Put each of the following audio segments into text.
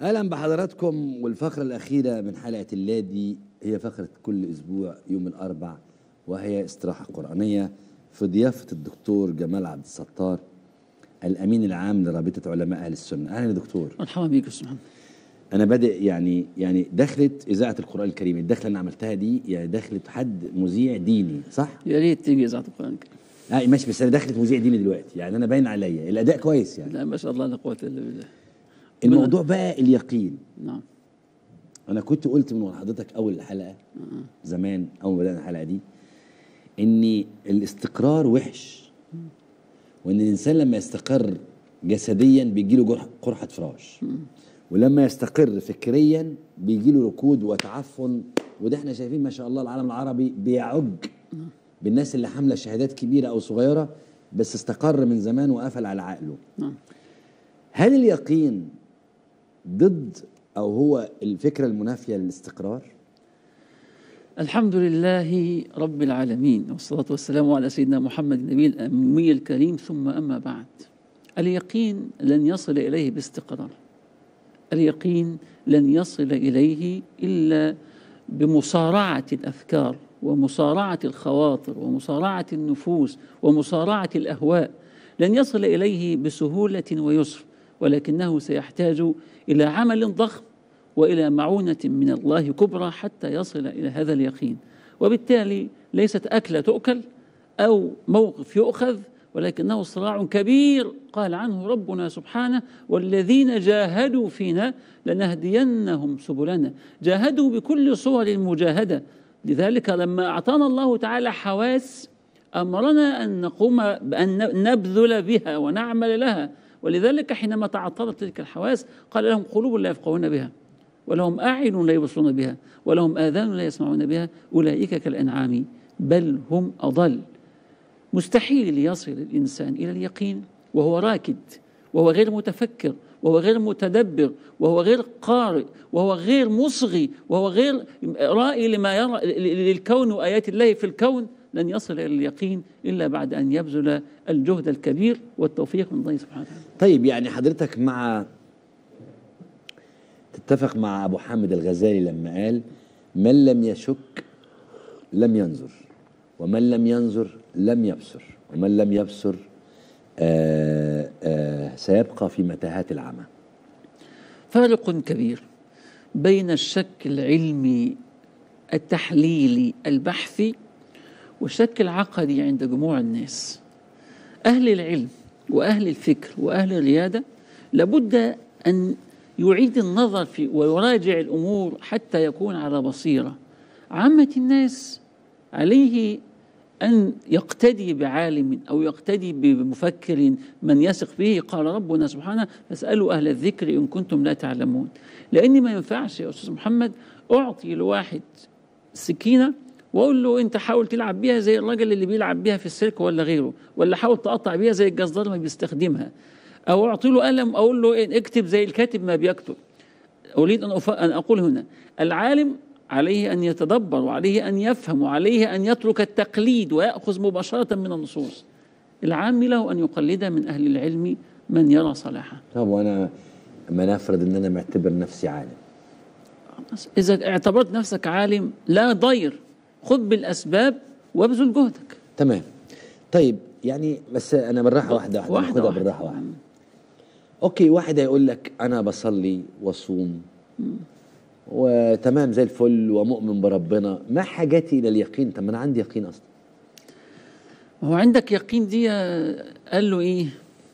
اهلا بحضراتكم والفقره الاخيره من حلقه اللادي هي فقره كل اسبوع يوم الاربع وهي استراحه قرانيه في ضيافه الدكتور جمال عبد الستار الامين العام لرابطه علماء اهل السنه اهلا يا دكتور مرحبا بيك يا استاذ محمد انا بادئ يعني يعني دخلت اذاعه القران الكريم الدخله اللي انا عملتها دي يعني دخلت حد مذيع ديني صح يا ريت تيجي اذاعه القران الكريم اه ماشي بس انا دخلت مذيع ديني دلوقتي يعني انا باين عليا الاداء كويس يعني لا ما شاء الله لا قوه الا بالله الموضوع بقى اليقين نعم انا كنت قلت من حضرتك اول الحلقه زمان اول ما بدانا الحلقه دي ان الاستقرار وحش وان الانسان لما يستقر جسديا بيجي له جرح- قرحه فراش ولما يستقر فكريا بيجي له ركود وتعفن وده احنا شايفين ما شاء الله العالم العربي بيعج بالناس اللي حامله شهادات كبيره او صغيره بس استقر من زمان وقفل على عقله نعم هل اليقين ضد او هو الفكره المنافيه للاستقرار الحمد لله رب العالمين والصلاة والسلام على سيدنا محمد النبي الأمي الكريم ثم أما بعد اليقين لن يصل إليه باستقرار اليقين لن يصل إليه إلا بمصارعة الأفكار ومصارعة الخواطر ومصارعة النفوس ومصارعة الأهواء لن يصل إليه بسهولة ويسر ولكنه سيحتاج إلى عمل ضخم والى معونه من الله كبرى حتى يصل الى هذا اليقين وبالتالي ليست اكله تؤكل او موقف يؤخذ ولكنه صراع كبير قال عنه ربنا سبحانه والذين جاهدوا فينا لنهدينهم سبلنا جاهدوا بكل صور المجاهده لذلك لما اعطانا الله تعالى حواس امرنا ان نقوم بان نبذل بها ونعمل لها ولذلك حينما تعطلت تلك الحواس قال لهم قلوب لا يفقهون بها ولهم أعين لا يبصرون بها ولهم آذان لا يسمعون بها أولئك كالأنعام بل هم أضل مستحيل يصل الإنسان إلى اليقين وهو راكد وهو غير متفكر وهو غير متدبر وهو غير قارئ وهو غير مصغي وهو غير رائي لما يرى للكون وآيات الله في الكون لن يصل إلى اليقين إلا بعد أن يبذل الجهد الكبير والتوفيق من الله سبحانه وتعالى طيب يعني حضرتك مع تتفق مع ابو حامد الغزالي لما قال من لم يشك لم ينظر ومن لم ينظر لم يبصر ومن لم يبصر آآ آآ سيبقى في متاهات العمى فارق كبير بين الشك العلمي التحليلي البحثي والشك العقدي عند جموع الناس أهل العلم وأهل الفكر وأهل الريادة لابد أن يعيد النظر في ويراجع الأمور حتى يكون على بصيرة عامة الناس عليه أن يقتدي بعالم أو يقتدي بمفكر من يثق به قال ربنا سبحانه فاسألوا أهل الذكر إن كنتم لا تعلمون لأن ما ينفعش يا أستاذ محمد أعطي لواحد سكينة واقول له انت حاول تلعب بيها زي الراجل اللي بيلعب بيها في السيرك ولا غيره ولا حاول تقطع بيها زي الجزار ما بيستخدمها او اعطي له قلم اقول له إيه اكتب زي الكاتب ما بيكتب اريد ان أف- ان اقول هنا العالم عليه ان يتدبر وعليه ان يفهم وعليه ان يترك التقليد وياخذ مباشره من النصوص العام له ان يقلد من اهل العلم من يرى صلاحه طب وانا ما نفرض ان انا معتبر نفسي عالم اذا اعتبرت نفسك عالم لا ضير خذ بالاسباب وابذل جهدك تمام طيب يعني بس انا بالراحه واحده واحده, واحدة ناخدها واحدة. بالراحه واحده اوكي واحد هيقول لك انا بصلي واصوم وتمام زي الفل ومؤمن بربنا ما حاجتي الى اليقين طب ما انا عندي يقين اصلا هو عندك يقين دي قال له ايه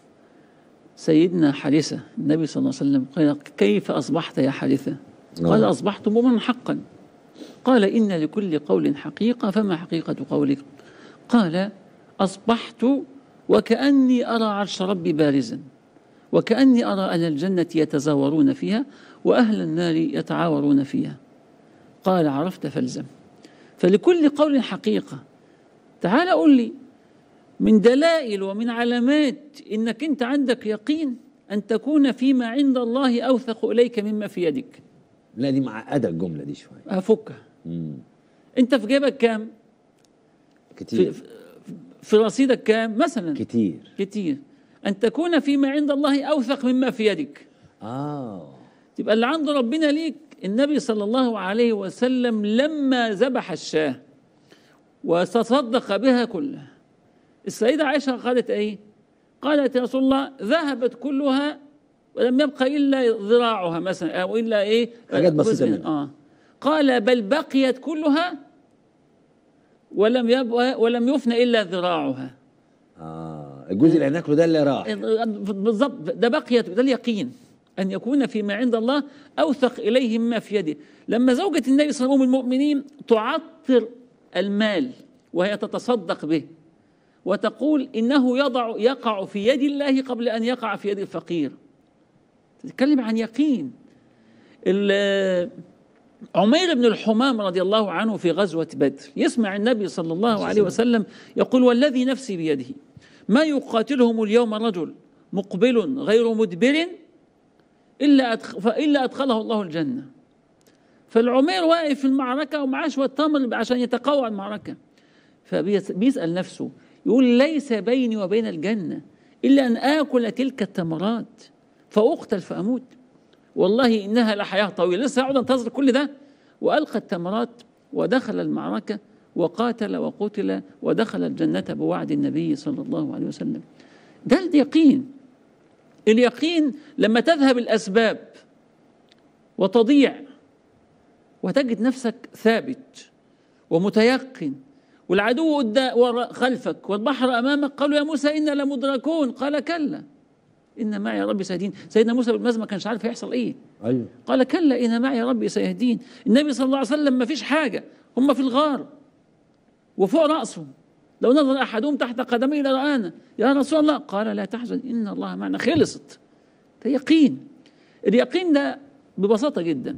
سيدنا حارثة النبي صلى الله عليه وسلم قال كيف أصبحت يا حارثة قال آه. أصبحت مؤمنا حقا قال إن لكل قول حقيقة فما حقيقة قولك قال أصبحت وكأني أرى عرش ربي بارزا وكأني أرى أهل الجنة يتزاورون فيها وأهل النار يتعاورون فيها قال عرفت فالزم فلكل قول حقيقة تعال قول لي من دلائل ومن علامات انك انت عندك يقين ان تكون فيما عند الله اوثق اليك مما في يدك لا دي معقده الجمله دي شويه افكها مم. انت في جيبك كام في, كتير في- في رصيدك كام مثلا كتير كتير ان تكون فيما عند الله اوثق مما في يدك اه تبقى اللي عنده ربنا ليك النبي صلى الله عليه وسلم لما ذبح الشاه وتصدق بها كلها السيدة عائشة قالت ايه قالت يا رسول الله ذهبت كلها ولم يبقى الا ذراعها مثلا او الا ايه حاجات بسيطة جزء- منها. اه قال بل بقيت كلها ولم يبقى ولم يفن الا ذراعها اه الجزء اللي هناكله ده اللي راح بالضبط ده بقيت ده اليقين ان يكون فيما عند الله اوثق اليه مما في يده لما زوجة النبي صلى الله عليه وسلم أم المؤمنين تعطر المال وهي تتصدق به وتقول انه يضع يقع في يد الله قبل ان يقع في يد الفقير تتكلم عن يقين ال- عمير بن الحمام رضي الله عنه في غزوة بدر يسمع النبي صلى الله عليه وسلم يقول والذي نفسي بيده ما يقاتلهم اليوم رجل مقبل غير مدبر إلا أدخ إلا أدخله الله الجنة فالعمير واقف في المعركة ومعاه شوية تمر عشان يتقوى المعركة فبيسأل نفسه يقول ليس بيني وبين الجنة إلا أن آكل تلك التمرات فأقتل فأموت والله إنها لحياة طويلة لسه أقعد أنتظر كل ده وألقى التمرات ودخل المعركة وقاتل وقتل ودخل الجنة بوعد النبي صلى الله عليه وسلم ده اليقين اليقين لما تذهب الأسباب وتضيع وتجد نفسك ثابت ومتيقن والعدو قدام ورا خلفك والبحر امامك قالوا يا موسى انا لمدركون قال كلا ان معي ربي سيهدين سيدنا موسى بالمزمة ما كانش عارف هيحصل ايه ايوه قال كلا ان معي ربي سيهدين النبي صلى الله عليه وسلم ما فيش حاجه هم في الغار وفوق راسهم لو نظر احدهم تحت قدميه لرآنا يا رسول الله قال لا تحزن ان الله معنا خلصت ده يقين اليقين ده ببساطه جدا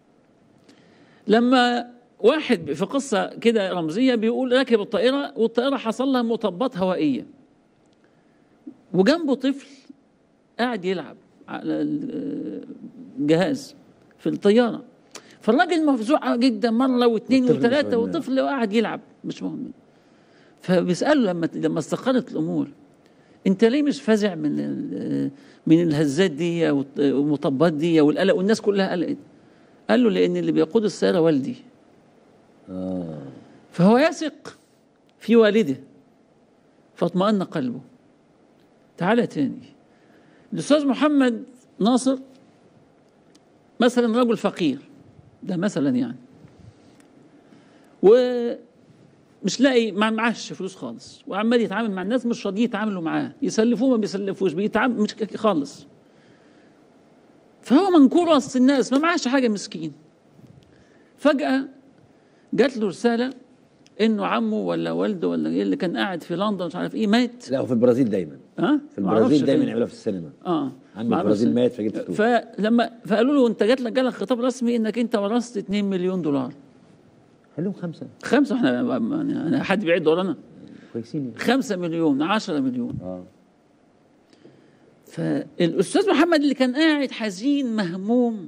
لما واحد في قصة كده رمزية بيقول راكب الطائرة والطائرة حصل لها مطبات هوائية وجنبه طفل قاعد يلعب على الجهاز في الطيارة فالراجل مفزوع جدا مرة واثنين والطفل مش وثلاثة واخد باله. والطفل قاعد يلعب مش مهم فبيسأله لما لما استقرت الأمور أنت ليه مش فزع من ال- من الهزات دي والط- والمطبات دي والقلق والناس كلها قلقت قال له لأن اللي بيقود السيارة والدي اه فهو يثق في والده فاطمأن قلبه تعالى تاني الأستاذ محمد ناصر مثلا رجل فقير ده مثلا يعني ومش لاقي ما معاش فلوس خالص وعمال يتعامل مع الناس مش راضيين يتعاملوا معاه يسلفوه ما بيسلفوش بيتعامل مش ك- خالص فهو منكور وسط الناس ما معاش حاجه مسكين فجأة جات له رسالة انه عمه ولا والده ولا ايه اللي كان قاعد في لندن مش عارف ايه مات لا وفي البرازيل دايما ها في معرفش البرازيل دايما فين. يعملوها في السينما اه عم معرفش. البرازيل مات فجبت فلوس فلما فقالوا له انت جات لك جالك خطاب رسمي انك انت ورثت 2 مليون دولار خليهم خمسه خمسه احنا انا حد بيعد ورانا كويسين يعني. 5 مليون 10 مليون اه فالاستاذ محمد اللي كان قاعد حزين مهموم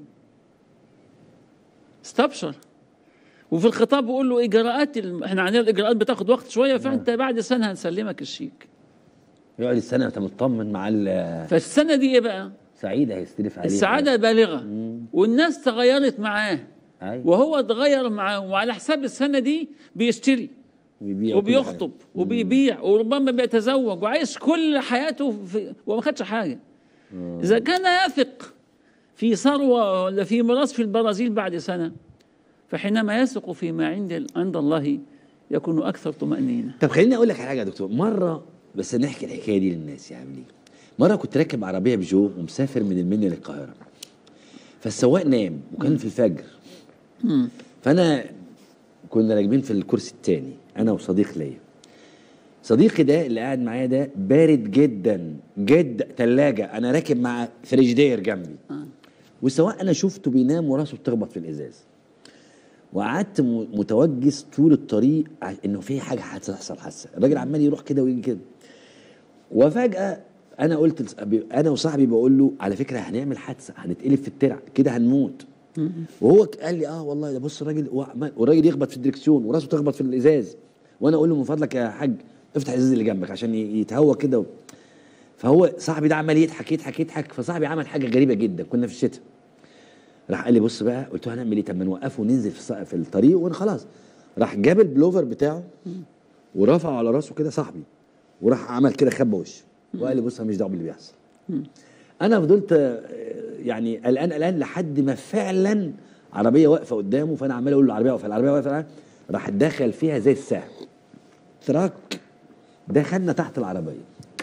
استبشر وفي الخطاب بيقول له اجراءات ال... احنا عندنا الاجراءات بتاخد وقت شويه فانت بعد سنه هنسلمك الشيك يقعد السنه انت مطمن مع ال- فالسنه دي ايه بقى؟ سعيد هيستلف عليه السعاده بالغه والناس تغيرت معاه أيوة. وهو اتغير معاه وعلى حساب السنه دي بيشتري وبيبيع وبيخطب وبيبيع وربما بيتزوج وعايش كل حياته في وما خدش حاجه اذا كان يثق في ثروه ولا في ميراث في البرازيل بعد سنه فحينما يثق فيما عند عند الله يكون اكثر طمانينه طب خليني اقول لك على حاجه يا دكتور مره بس نحكي الحكايه دي للناس يا عمي مره كنت راكب عربيه بيجو ومسافر من المنيا للقاهره فالسواق نام وكان في الفجر فانا كنا راكبين في الكرسي الثاني انا وصديق ليا صديقي ده اللي قاعد معايا ده بارد جدا جدا ثلاجه انا راكب مع فريجدير جنبي والسواق انا شفته بينام وراسه بتخبط في الازاز وقعدت م- متوجس طول الطريق ع- انه في حاجه هتحصل حادثه الراجل عمال يروح كده ويجي كده وفجاه انا قلت لص- بي- انا وصاحبي بقول له على فكره هنعمل حادثه هنتقلب في الترع كده هنموت وهو ك- قال لي اه والله ده بص الراجل هو عمال- والراجل يخبط في الدركسيون وراسه تخبط في الازاز وانا اقول له من فضلك يا حاج افتح الازاز اللي جنبك عشان ي- يتهوى كده و- فهو صاحبي ده عمال يضحك يضحك يضحك فصاحبي عمل حاجه غريبه جدا كنا في الشتاء راح قال لي بص بقى قلت له هنعمل ايه طب ما نوقفه وننزل في الص- في الطريق وانا خلاص راح جاب البلوفر بتاعه ورفعه على راسه كده صاحبي وراح عمل كده خبى وشه وقال لي بص انا مش دعوه باللي بيحصل انا فضلت آه، يعني قلقان قلقان لحد ما فعلا عربيه واقفه قدامه فانا عمال اقول له العربيه واقفه العربيه واقفه راح دخل فيها زي السهم تراك دخلنا تحت العربيه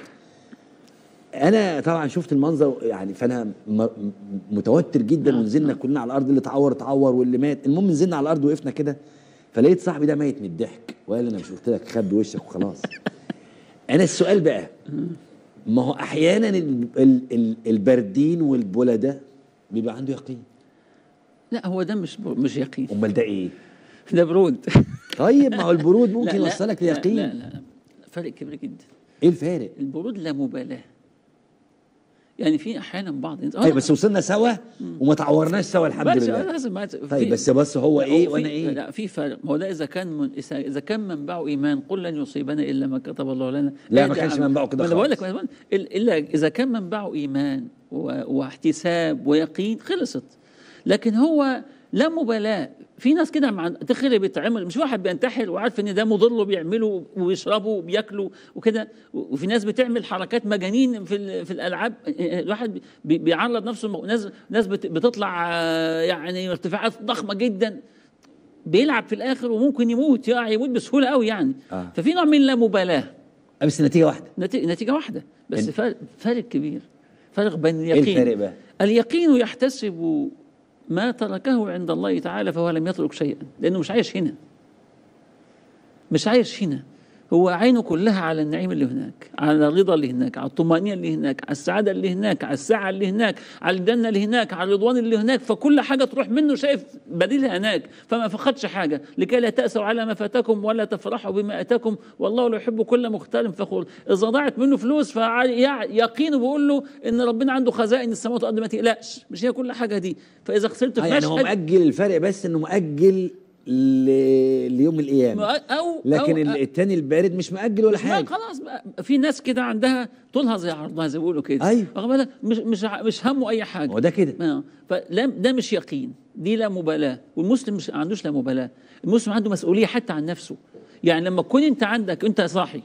انا طبعا شفت المنظر يعني فانا م- م- متوتر جدا نعم، ونزلنا كلنا على الارض اللي اتعور اتعور واللي مات المهم نزلنا على الارض وقفنا كده فلقيت صاحبي ده ميت من الضحك وقال لي انا مش قلت لك خبي وشك وخلاص انا السؤال بقى ما هو احيانا ال- ال- ال- البردين والبلدة بيبقى عنده يقين لا هو ده مش بر- مش يقين امال ده ايه ده برود طيب ما هو البرود لا، ممكن لا، يوصلك لا، ليقين لا لا لا فرق كبير جدا ايه الفارق البرود لا مبالاه يعني في احيانا بعض طيب بس وصلنا سوا وما تعورناش سوا الحمد بس لله لازم ما- طيب في- بس بس هو لا، ايه في- وانا ايه لا في فرق ما هو ده اذا كان من اذا إذا كان منبعه ايمان قل لن يصيبنا الا ما كتب الله لنا لا، ما إيه ده كانش عم- منبعه كده ما انا بقول خالص. لك ما أنا بقول- إلا- الا اذا كان منبعه ايمان و- واحتساب ويقين خلصت لكن هو لا مبالاه في ناس كده مع تخيل بيتعمل مش واحد بينتحر وعارف ان ده مضر وبيعمله ويشربه وبياكله وكده وفي ناس بتعمل حركات مجانين في ال- في الالعاب الواحد بي- بيعرض نفسه لمو- ناس ناس بت- بتطلع آه، يعني ارتفاعات ضخمه جدا بيلعب في الاخر وممكن يموت يقع يموت بسهوله قوي يعني آه. ففي نوع من اللامبالاه بس نتيجه واحده نتيجة, نتيجة واحدة بس إن- فارق, فارق كبير فرق بين ايه اليقين الفارق بقى اليقين يحتسب ما تركه عند الله تعالى فهو لم يترك شيئا لأنه مش عايش هنا مش عايش هنا هو عينه كلها على النعيم اللي هناك على الرضا اللي هناك على الطمأنينة اللي هناك على السعادة اللي هناك على السعة اللي هناك على الجنة اللي هناك على الرضوان اللي هناك فكل حاجة تروح منه شايف بديلها هناك فما فقدش حاجة لكي لا تأسوا على ما فاتكم ولا تفرحوا بما أتاكم والله لا يحب كل مختال فخور إذا ضاعت منه فلوس فيقينه بيقول له إن ربنا عنده خزائن السماوات والأرض ما تقلقش مش هي كل حاجة دي فإذا خسرت آه في يعني هو مشهد مأجل الفرق بس انه مأجل ل... ليوم القيامه أو لكن أو ال- التاني البارد مش مأجل ولا مش ما حاجه خلاص بقى في ناس كده عندها طولها زي عرضها زي ما بيقولوا كده أيوة. واخد بالك مش مش ع- مش همه اي حاجه هو ده كده آه. فلا ده مش يقين دي لا مبالاه والمسلم مش عندوش لا مبالاه المسلم عنده مسؤوليه حتى عن نفسه يعني لما تكون انت عندك انت صاحي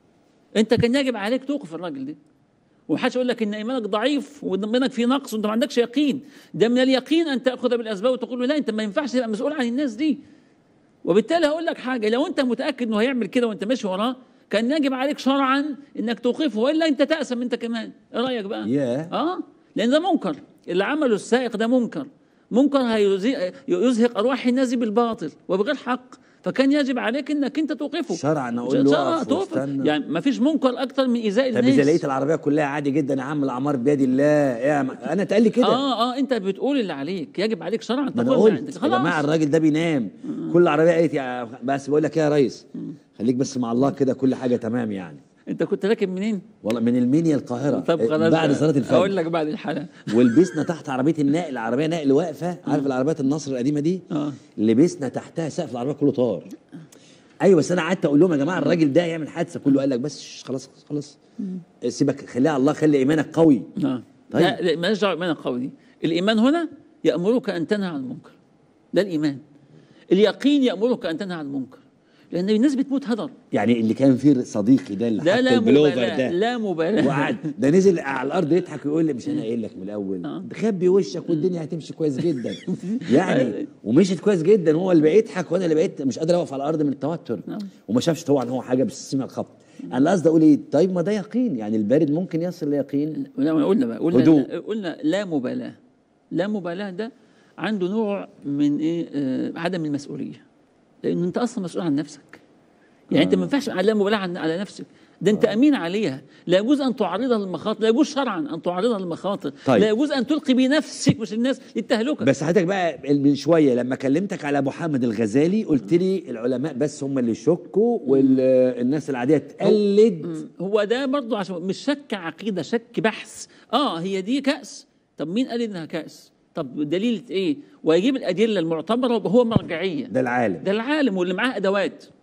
انت كان يجب عليك توقف الراجل ده ومحدش يقول لك ان ايمانك ضعيف وايمانك فيه نقص وانت ما عندكش يقين ده من اليقين ان تاخذ بالاسباب وتقول له لا انت ما ينفعش تبقى مسؤول عن الناس دي وبالتالي هقول لك حاجه لو انت متاكد انه هيعمل كده وانت ماشي وراه كان يجب عليك شرعا انك توقفه والا انت تأسم انت كمان ايه رايك بقى ياه. اه لان ده منكر اللي عمله السائق ده منكر منكر هيزي- يزهق ارواح الناس دي بالباطل وبغير حق فكان يجب عليك انك انت توقفه شرعا اقول له شرعاً اقف توقف. واستنى. يعني ما فيش منكر اكتر من ايذاء طب الناس اذا لقيت العربيه كلها عادي جدا يا عم الاعمار بيد الله يا عم- انا اتقال لي كده اه اه انت بتقول اللي عليك يجب عليك شرعا ما انا تقول قلت عندك. يا جماعه الراجل ده بينام كل عربيه قالت يا بس بقول لك ايه يا ريس خليك بس مع الله كده كل حاجه تمام يعني انت كنت راكب منين؟ والله من المنيا القاهره طب خلاص بعد بقى. صلاه اقول الفجر لك بعد الحلقه ولبسنا تحت عربيه النقل عربيه نقل واقفه عارف العربيات النصر القديمه دي آه. لبسنا تحتها سقف العربيه كله طار ايوه بس انا قعدت اقول لهم يا جماعه الراجل ده يعمل حادثه كله قال لك بس شش، خلاص خلاص سيبك خليها على الله خلي ايمانك قوي اه طيب. لا لا مالناش دعوه بالايمان القوي دي الايمان هنا يامرك ان تنهى عن المنكر ده الايمان اليقين يامرك ان تنهى عن المنكر لان الناس بتموت هدر يعني اللي كان فيه صديقي ده اللي ده حط لا البلوفر مبالاه ده لا مبالاه وقعد ده نزل على الارض يضحك ويقول لي مش انا قايل لك من الاول آه. خبي وشك والدنيا هتمشي كويس جدا يعني ومشيت كويس جدا هو اللي بقيت يضحك وانا اللي بقيت مش قادر اقف على الارض من التوتر نعم. وما شافش طبعا هو حاجه بس سمع الخبط انا قصدي اقول ايه طيب ما ده يقين يعني البارد ممكن يصل ليقين لا ما قلنا بقى قلنا هدوء. قلنا لا مبالاه لا مبالاه ده عنده نوع من ايه آه عدم المسؤوليه لان انت اصلا مسؤول عن نفسك يعني انت ما ينفعش لا مبالاه عن- على نفسك ده انت امين عليها لا يجوز ان تعرضها للمخاطر لا يجوز شرعا ان تعرضها للمخاطر طيب. لا يجوز ان تلقي بنفسك مش الناس للتهلكه بس حضرتك بقى من شويه لما كلمتك على ابو حامد الغزالي قلت لي العلماء بس هم اللي يشكوا والناس العاديه تقلد هو ده برضه عشان مش شك عقيده شك بحث اه هي دي كاس طب مين قال انها كاس طب دليل ايه ويجيب الادله المعتبره وهو مرجعيه ده العالم ده العالم واللي معاه ادوات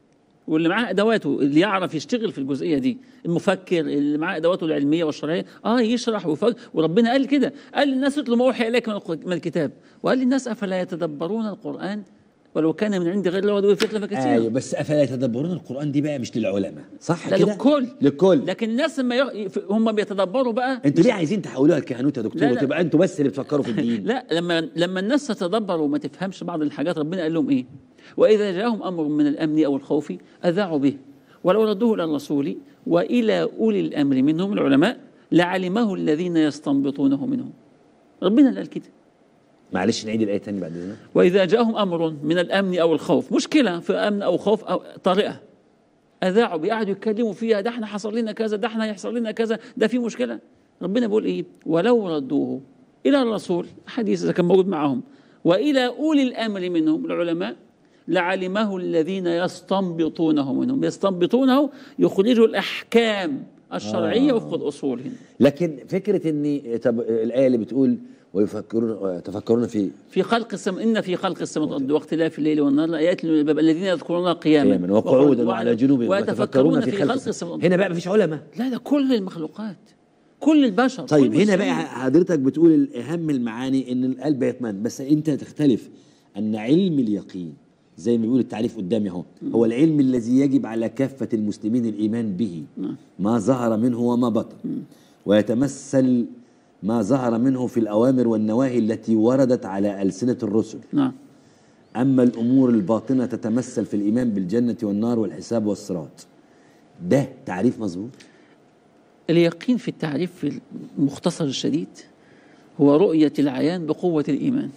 واللي معاه ادواته اللي يعرف يشتغل في الجزئيه دي المفكر اللي معاه ادواته العلميه والشرعيه اه يشرح ويفكر وربنا قال كده قال للناس اتلوا ما اوحي اليك من الق- من الكتاب وقال للناس افلا يتدبرون القران ولو كان من عند غير الله وادوه فتله كثيرا ايوه بس افلا يتدبرون القران دي بقى مش للعلماء صح لا كده للكل للكل لكن الناس لما يق... هم بيتدبروا بقى انتوا ليه عايزين تحولوها لكهنوت يا دكتور لا، لا. وتبقى انتوا بس اللي بتفكروا في الدين لا لما لما الناس تتدبر وما تفهمش بعض الحاجات ربنا قال لهم ايه؟ واذا جاءهم امر من الامن او الخوف اذاعوا به ولو ردوه الى الرسول والى اولي الامر منهم العلماء لعلمه الذين يستنبطونه منهم. ربنا اللي قال كده. معلش نعيد الايه تاني بعد اذنك واذا جاءهم امر من الامن او الخوف مشكله في امن او خوف او طارئه اذاعوا بيه قعدوا يتكلموا فيها ده احنا حصل لنا كذا ده احنا هيحصل لنا كذا ده في مشكله ربنا بيقول ايه ولو ردوه الى الرسول حديث اذا كان موجود معهم والى اولي الامر منهم العلماء لعلمه الذين يستنبطونه منهم يستنبطونه يخرجوا الاحكام الشرعيه آه. وفق الاصول هنا لكن فكره ان طب الايه اللي بتقول ويفكرون تفكرون في في خلق السماء ان في خلق السماء والارض واختلاف الليل والنهار لايات للباب الذين يذكرون قياما قياما وقعودا وعلى جنوبهم ويتفكرون في خلق السماء والارض هنا بقى مفيش علماء لا ده كل المخلوقات كل البشر طيب كل هنا المسلمين. بقى حضرتك بتقول اهم المعاني ان القلب يطمئن بس انت تختلف ان علم اليقين زي ما بيقول التعريف قدامي اهو هو العلم الذي يجب على كافه المسلمين الايمان به ما ظهر منه وما بطن ويتمثل ما ظهر منه في الاوامر والنواهي التي وردت على السنه الرسل نعم اما الامور الباطنه تتمثل في الايمان بالجنه والنار والحساب والصراط ده تعريف مظبوط اليقين في التعريف في المختصر الشديد هو رؤية العيان بقوة الإيمان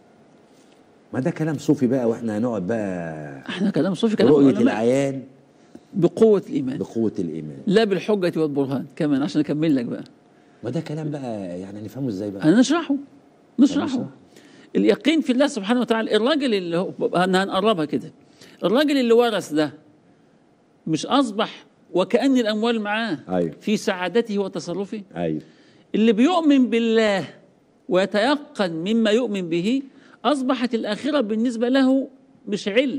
ما ده كلام صوفي بقى واحنا هنقعد بقى احنا كلام صوفي كلام رؤية العلماء. العيان بقوة الإيمان بقوة الإيمان لا بالحجة والبرهان كمان عشان أكمل لك بقى ما ده كلام بقى يعني نفهمه ازاي بقى أنا نشرحه نشرحه نشرح. اليقين في الله سبحانه وتعالى الراجل اللي هو هن- هنقربها كده الراجل اللي ورث ده مش أصبح وكأن الأموال معاه أيوه. في سعادته وتصرفه ايوه اللي بيؤمن بالله ويتيقن مما يؤمن به أصبحت الآخرة بالنسبة له مش علم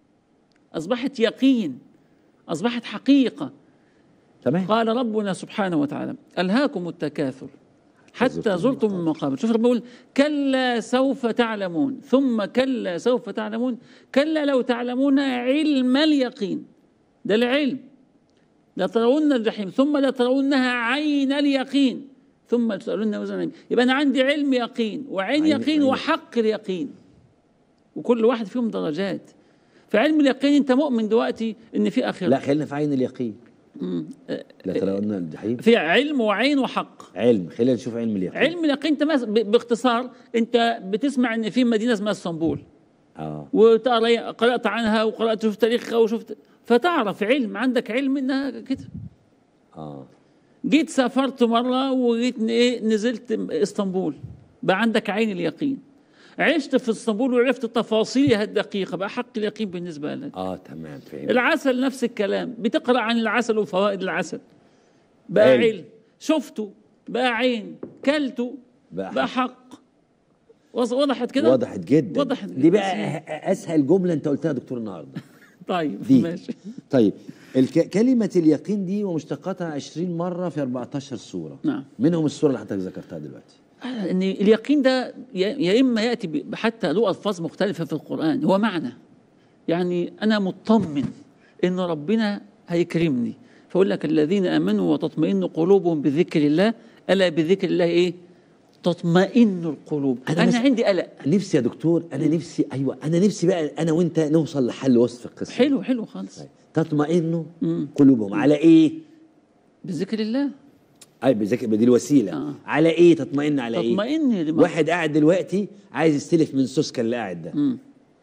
أصبحت يقين أصبحت حقيقة تمام قال ربنا سبحانه وتعالى ألهاكم التكاثر حتى زرتم زرتم المقابر شوف ربنا بيقول كلا سوف تعلمون ثم كلا سوف تعلمون كلا لو تعلمون علم اليقين ده العلم لترون الجحيم ثم لترونها عين اليقين ثم لتسألن وزن العلم. يبقى أنا عندي علم يقين وعين عين- يقين عين. وحق اليقين وكل واحد فيهم درجات في علم اليقين أنت مؤمن دلوقتي إن في آخرة لا خلينا في عين اليقين لا ترى قلنا الجحيم في علم وعين وحق علم خلينا نشوف علم اليقين علم اليقين انت مس- ب- باختصار انت بتسمع ان في مدينه اسمها اسطنبول اه وتقرا قرات عنها وقرات شفت تاريخها وشفت فتعرف علم عندك علم انها كده اه جيت سافرت مره وجيت ن- ايه نزلت اسطنبول بقى عندك عين اليقين عشت في اسطنبول وعرفت تفاصيلها الدقيقه بقى حق اليقين بالنسبه لك اه تمام فهمت العسل نفس الكلام بتقرا عن العسل وفوائد العسل بقى علم. علم شفته بقى عين كلته بقى بقى حق وض- وضحت كده وضحت جدا وضحت دي بقى أه- اسهل جمله انت قلتها يا دكتور النهارده طيب دي ماشي طيب الك... كلمة اليقين دي ومشتقاتها 20 مرة في 14 سورة نعم. منهم السورة اللي حضرتك ذكرتها دلوقتي آه، ان اليقين ده يا يا اما ياتي ب- حتى له الفاظ مختلفه في القران هو معنى يعني انا مطمن ان ربنا هيكرمني فاقول لك الذين امنوا وتطمئن قلوبهم بذكر الله الا بذكر الله ايه تطمئن القلوب أنا انا, بس- أنا عندي قلق نفسي يا دكتور انا نفسي ايوه انا نفسي بقى انا وانت نوصل لحل وسط في القصه حلو حلو خالص تطمئن قلوبهم على ايه؟ بذكر الله اي بذكر دي الوسيله آه. على ايه تطمئن على ايه؟ تطمئن لما واحد قاعد دلوقتي عايز يستلف من سوسكا اللي قاعد ده مم.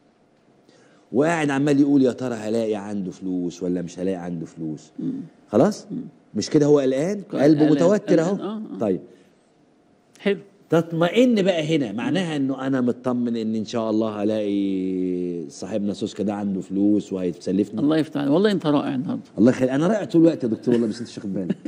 وقاعد عمال يقول يا ترى هلاقي عنده فلوس ولا مش هلاقي عنده فلوس خلاص مش كده هو قلقان قلبه قلقان، متوتر اهو قلقان، آه، آه. طيب حلو تطمئن بقى هنا معناها انه انا مطمن ان ان شاء الله هلاقي صاحبنا سوسكا ده عنده فلوس وهيتسلفني الله يفتح عليك. والله انت رائع النهارده الله يخلي انا رائع طول الوقت يا دكتور والله بس انت مش واخد بالك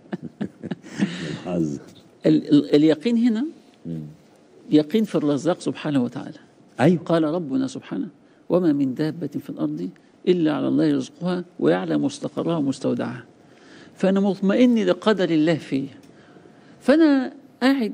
الحظ ال- ال- اليقين هنا يقين في الرزاق سبحانه وتعالى ايوه قال ربنا سبحانه وما من دابة في الأرض الا على الله رزقها ويعلم مستقرها ومستودعها فانا مطمئن لقدر الله فيا فانا قاعد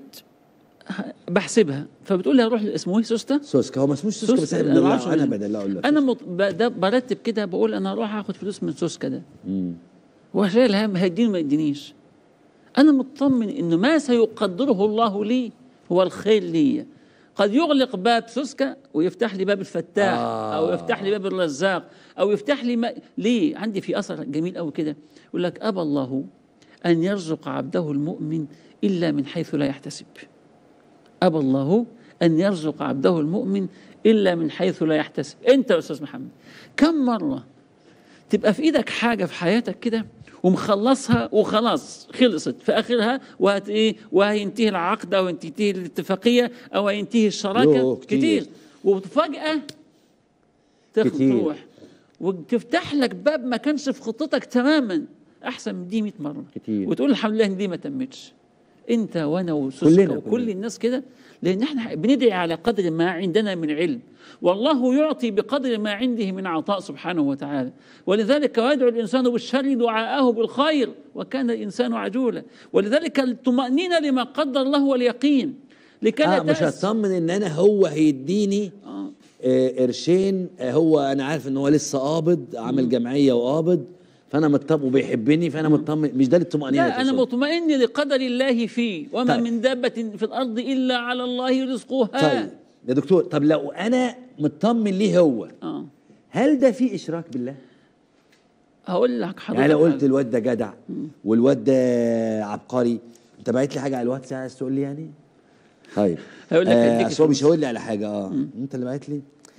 بحسبها فبتقول لي هروح اسمه ايه سوسته سوسكا هو ما اسموش سوسكا بس سوسكا، احنا أنا بندلعه معرفش انا مين. بدلعه له انا مط... ب- ده برتب كده بقول انا هروح اخد فلوس من سوسكا ده مم. هو شايل هم هيديني ما يدينيش انا مطمن انه ما سيقدره الله لي هو الخير لي قد يغلق باب سوسكا ويفتح لي باب الفتاح آه. او يفتح لي باب الرزاق او يفتح لي ما... ليه عندي في اثر جميل قوي كده يقول لك ابى الله ان يرزق عبده المؤمن الا من حيث لا يحتسب أبى الله أن يرزق عبده المؤمن إلا من حيث لا يحتسب أنت يا أستاذ محمد كم مرة تبقى في إيدك حاجة في حياتك كده ومخلصها وخلاص خلصت في آخرها وهت إيه وهينتهي العقد أو هتنتهي الاتفاقية أو هينتهي الشراكة يوه، كتير. كتير وفجأة تاخد كتير. تروح وتفتح لك باب ما كانش في خطتك تماما أحسن من دي 100 مرة كتير. وتقول الحمد لله إن دي ما تمتش انت وانا كلنا- وسوسكا وكل كلنا. الناس كده لان احنا بندعي على قدر ما عندنا من علم والله يعطي بقدر ما عنده من عطاء سبحانه وتعالى ولذلك ويدعو الانسان بالشر دعاءه بالخير وكان الانسان عجولا ولذلك الطمانينه لما قدر الله واليقين لكي لا اه مش تأس هطمن ان انا هو هيديني آه. آه قرشين آه هو انا عارف ان هو لسه قابض عامل جمعيه وقابض فانا مطمن وبيحبني فانا مطمن مش ده الطمانينه لا انا تقصد. مطمئن لقدر الله فيه وما طيب. من دابه في الارض الا على الله رزقها طيب يا دكتور طب لو انا مطمن ليه هو اه هل ده فيه اشراك بالله؟ هقول لك حضرتك يعني لو قلت حاجة. الواد ده جدع والواد ده عبقري انت بعت لي حاجه على الواتس عايز تقول لي يعني؟ طيب هيقول لك آه هيديك أصل هو مش الفلوس. هيقول لي على حاجه اه انت اللي بعت لي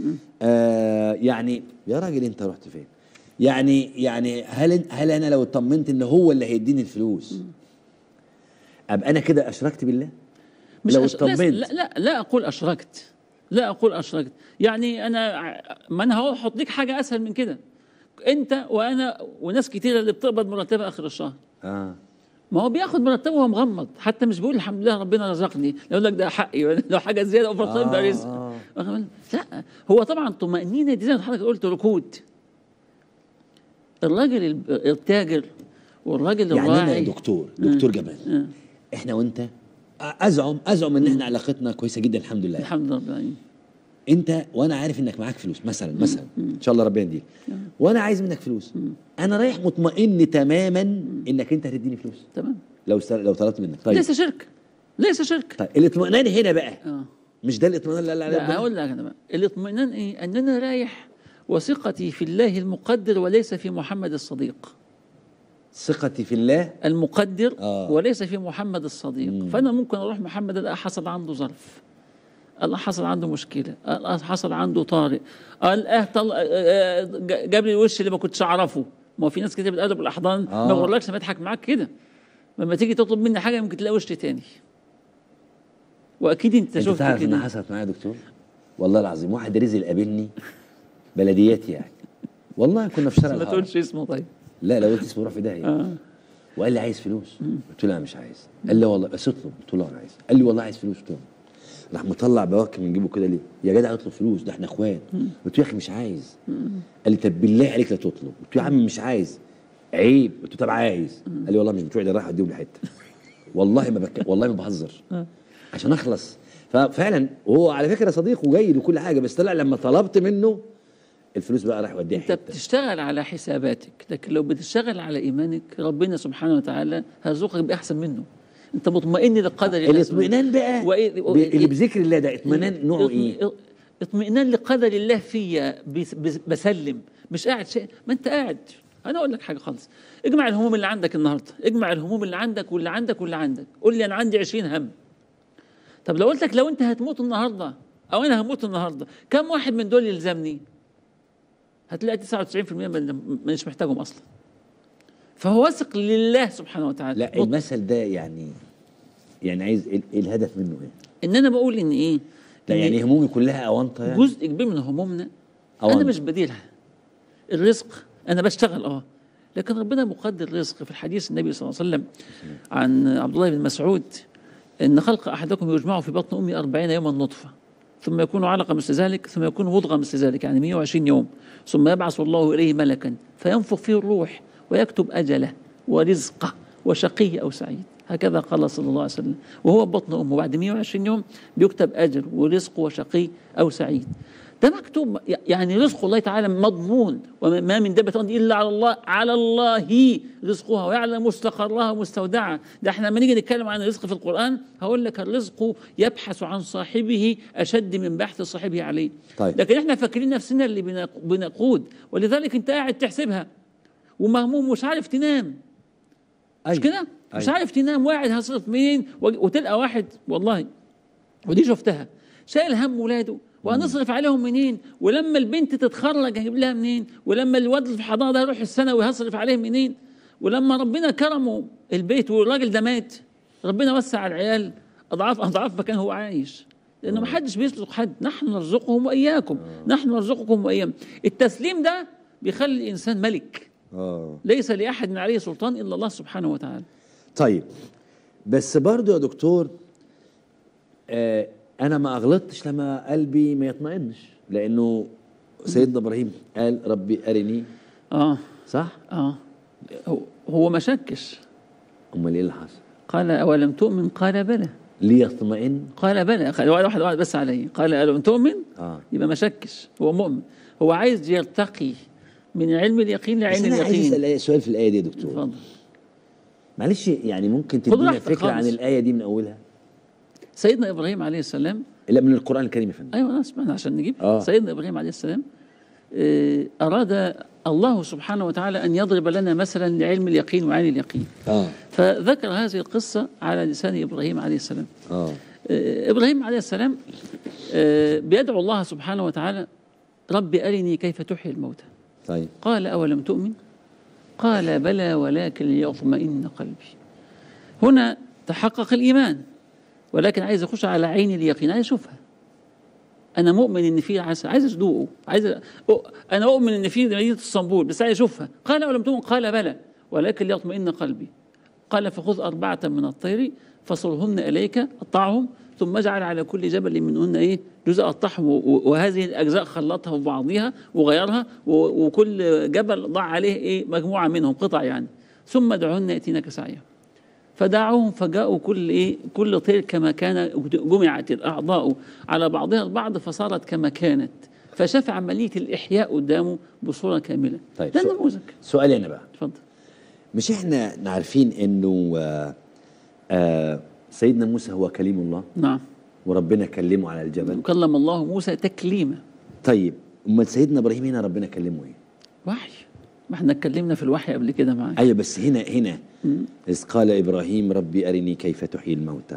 آه يعني يا راجل انت رحت فين؟ يعني يعني هل هل انا لو اطمنت ان هو اللي هيديني الفلوس ابقى انا كده اشركت بالله؟ مش لو أش... لا, اطمنت. لا لا لا اقول اشركت لا اقول اشركت يعني انا ع- ما انا هحط لك حاجه اسهل من كده انت وانا وناس كتيره اللي بتقبض مرتبها اخر الشهر اه ما هو بياخد مرتبه وهو مغمض حتى مش بيقول الحمد لله ربنا رزقني يقول لك ده حقي لو حاجه زياده او فرصه ده آه، رزق آه. واخد بالك؟ لا هو طبعا طمانينه دي زي ما حضرتك قلت ركود الراجل الب- التاجر والراجل يعني انا الراعي يا دكتور دكتور جمال احنا وانت ازعم ازعم ان احنا علاقتنا كويسه جدا الحمد لله الحمد لله رب العالمين. انت وانا عارف انك معاك فلوس مثلا مثلا ان شاء الله ربنا يديك وانا عايز منك فلوس انا رايح مطمئن تماما انك انت هتديني فلوس تمام لو سر- لو طلبت منك طيب ليس شرك ليس شرك طيب الاطمئنان هنا بقى اه مش ده الاطمئنان اللي قال عليه لا ربنا؟ هقول لك انا بقى الاطمئنان ايه؟ ان انا رايح وثقتي في الله المقدر وليس في محمد الصديق ثقتي في الله المقدر آه. وليس في محمد الصديق فانا ممكن اروح محمد الاقي حصل عنده ظرف الله حصل عنده مشكله الله حصل عنده طارئ الله طل... آه، آه، جاب لي الوش اللي ما كنتش اعرفه ما هو في ناس كتير بتقابل بالاحضان آه. ما بقولكش انا بضحك معاك كده لما تيجي تطلب مني حاجه ممكن تلاقي وش تاني واكيد انت انت شفت تعرف ان كده حصلت معايا يا دكتور والله العظيم واحد رزق قابلني بلدياتي يعني والله كنا في شارع ما الهرم تقولش اسمه طيب لا لو قلت اسمه روح في داهيه آه. وقال لي عايز فلوس قلت له لا مش عايز قال لي والله بس اطلب قلت له انا عايز قال لي والله عايز فلوس قلت له راح مطلع بواكب من جيبه كده ليه يا جدع اطلب فلوس ده احنا اخوات قلت له يا اخي مش عايز قال لي طب بالله عليك لا تطلب قلت له يا عم مش عايز عيب قلت له طب عايز قال لي والله مش بتوعي ده رايح اديهم لحته والله ما بك... والله ما بهزر عشان اخلص ففعلا وهو على فكره صديق وجيد وكل حاجه بس طلع لما طلبت منه الفلوس بقى راح يوديها انت حته بتشتغل على حساباتك لكن لو بتشتغل على ايمانك ربنا سبحانه وتعالى هيرزقك باحسن منه انت مطمئن لقدر الله الاطمئنان بقى وإيه- ب- اللي بذكر الله ده اطمئنان نوعه ايه؟ اطم- اطمئنان لقدر الله فيا بس- بس- بسلم مش قاعد شيء ما انت قاعد انا اقول لك حاجه خالص اجمع الهموم اللي عندك النهارده اجمع الهموم اللي عندك واللي عندك واللي عندك قول لي انا عندي 20 هم طب لو قلت لك لو انت هتموت النهارده او انا هموت النهارده كم واحد من دول يلزمني هتلاقي 99% من مش محتاجهم اصلا فهو واثق لله سبحانه وتعالى لا المثل ده يعني يعني عايز ايه إيه الهدف منه ايه؟ ان انا بقول ان ايه لا إن يعني همومي كلها اونطه يعني جزء كبير من همومنا أوامر. انا مش بديلها الرزق انا بشتغل اه لكن ربنا مقدر الرزق في الحديث النبي صلى الله عليه وسلم عن عبد الله بن مسعود ان خلق احدكم يجمع في بطن امي أربعين يوما نطفه ثم يكون علقة مثل ذلك ثم يكون مضغة مثل ذلك يعني 120 يوم ثم يبعث الله إليه ملكا فينفخ فيه الروح ويكتب أجله ورزقه وشقي أو سعيد هكذا قال صلى الله عليه وسلم وهو بطن أمه بعد 120 يوم بيكتب أجل ورزقه وشقي أو سعيد ده مكتوب يعني رزق الله تعالى مضمون وما من دابة إلا على الله على الله رزقها ويعلم مستقرها ومستودعها ده احنا لما نيجي نتكلم عن الرزق في القرآن هقول لك الرزق يبحث عن صاحبه أشد من بحث صاحبه عليه طيب. لكن احنا فاكرين نفسنا اللي بنق- بنقود ولذلك انت قاعد تحسبها ومهموم مش عارف تنام مش كده مش عارف تنام واحد هصرف منين وج- وتلقى واحد والله ودي شفتها شايل هم ولاده وهنصرف عليهم منين ولما البنت تتخرج هجيب لها منين ولما الواد في الحضانه ده يروح الثانوي هصرف عليه منين ولما ربنا كرمه البيت والراجل ده مات ربنا وسع على العيال اضعاف اضعاف ما كان هو عايش لانه ما حدش بيرزق حد نحن نرزقهم واياكم نحن نرزقكم واياهم التسليم ده بيخلي الانسان ملك اه ليس لاحد عليه سلطان الا الله سبحانه وتعالى طيب بس برضو يا دكتور آه انا ما اغلطتش لما قلبي ما يطمئنش لانه سيدنا ابراهيم قال ربي ارني اه صح اه هو- هو ما شكش امال ايه اللي حصل قال اولم تؤمن قال بلى ليطمئن قال بلى خلي واحد واحد واحد بس عليه قال ألم تؤمن اه يبقى ما شكش هو مؤمن هو عايز يرتقي من علم اليقين بس لعلم انا عايز اليقين اسال سؤال في الايه دي يا دكتور اتفضل معلش يعني ممكن خد تدينا راحتك فكره عن خالص. الايه دي من اولها سيدنا ابراهيم عليه السلام لا من القران الكريم يا فندم ايوه انا سمعنا عشان نجيب آه. سيدنا ابراهيم عليه السلام آه، اراد الله سبحانه وتعالى ان يضرب لنا مثلا لعلم اليقين وعين اليقين اه فذكر هذه القصه على لسان ابراهيم عليه السلام اه آه، ابراهيم عليه السلام آه، بيدعو الله سبحانه وتعالى رب ارني كيف تحيي الموتى طيب قال أولم تؤمن قال بلى ولكن ليطمئن قلبي هنا تحقق الإيمان ولكن عايز أخش على عين اليقين عايز أشوفها أنا مؤمن إن في عسل عايز أدوقه عايز أ- أنا أؤمن إن في مدينة اسطنبول بس عايز أشوفها قال أولم تؤمن قال بلى ولكن ليطمئن قلبي قال فخذ أربعة من الطير فصرهن إليك قطعهم ثم اجعل على كل جبل منهن إيه جزء قطعهم و- و- وهذه الأجزاء خلطها ببعضها وغيرها و- وكل جبل ضع عليه إيه مجموعة منهم قطع يعني ثم ادعهن يأتينك سعيا فدعوهم فجاءوا كل ايه كل طير كما كان جمعت الاعضاء على بعضها البعض فصارت كما كانت فشاف عمليه الاحياء قدامه بصوره كامله طيب، ده سؤال. نموذج سؤالي انا بقى اتفضل مش احنا عارفين انه آه آه سيدنا موسى هو كليم الله نعم وربنا كلمه على الجبل وكلم الله موسى تكليما طيب امال سيدنا ابراهيم هنا ربنا كلمه ايه وحي ما احنا اتكلمنا في الوحي قبل كده معاه ايوه بس هنا هنا اذ قال ابراهيم ربي ارني كيف تحيي الموتى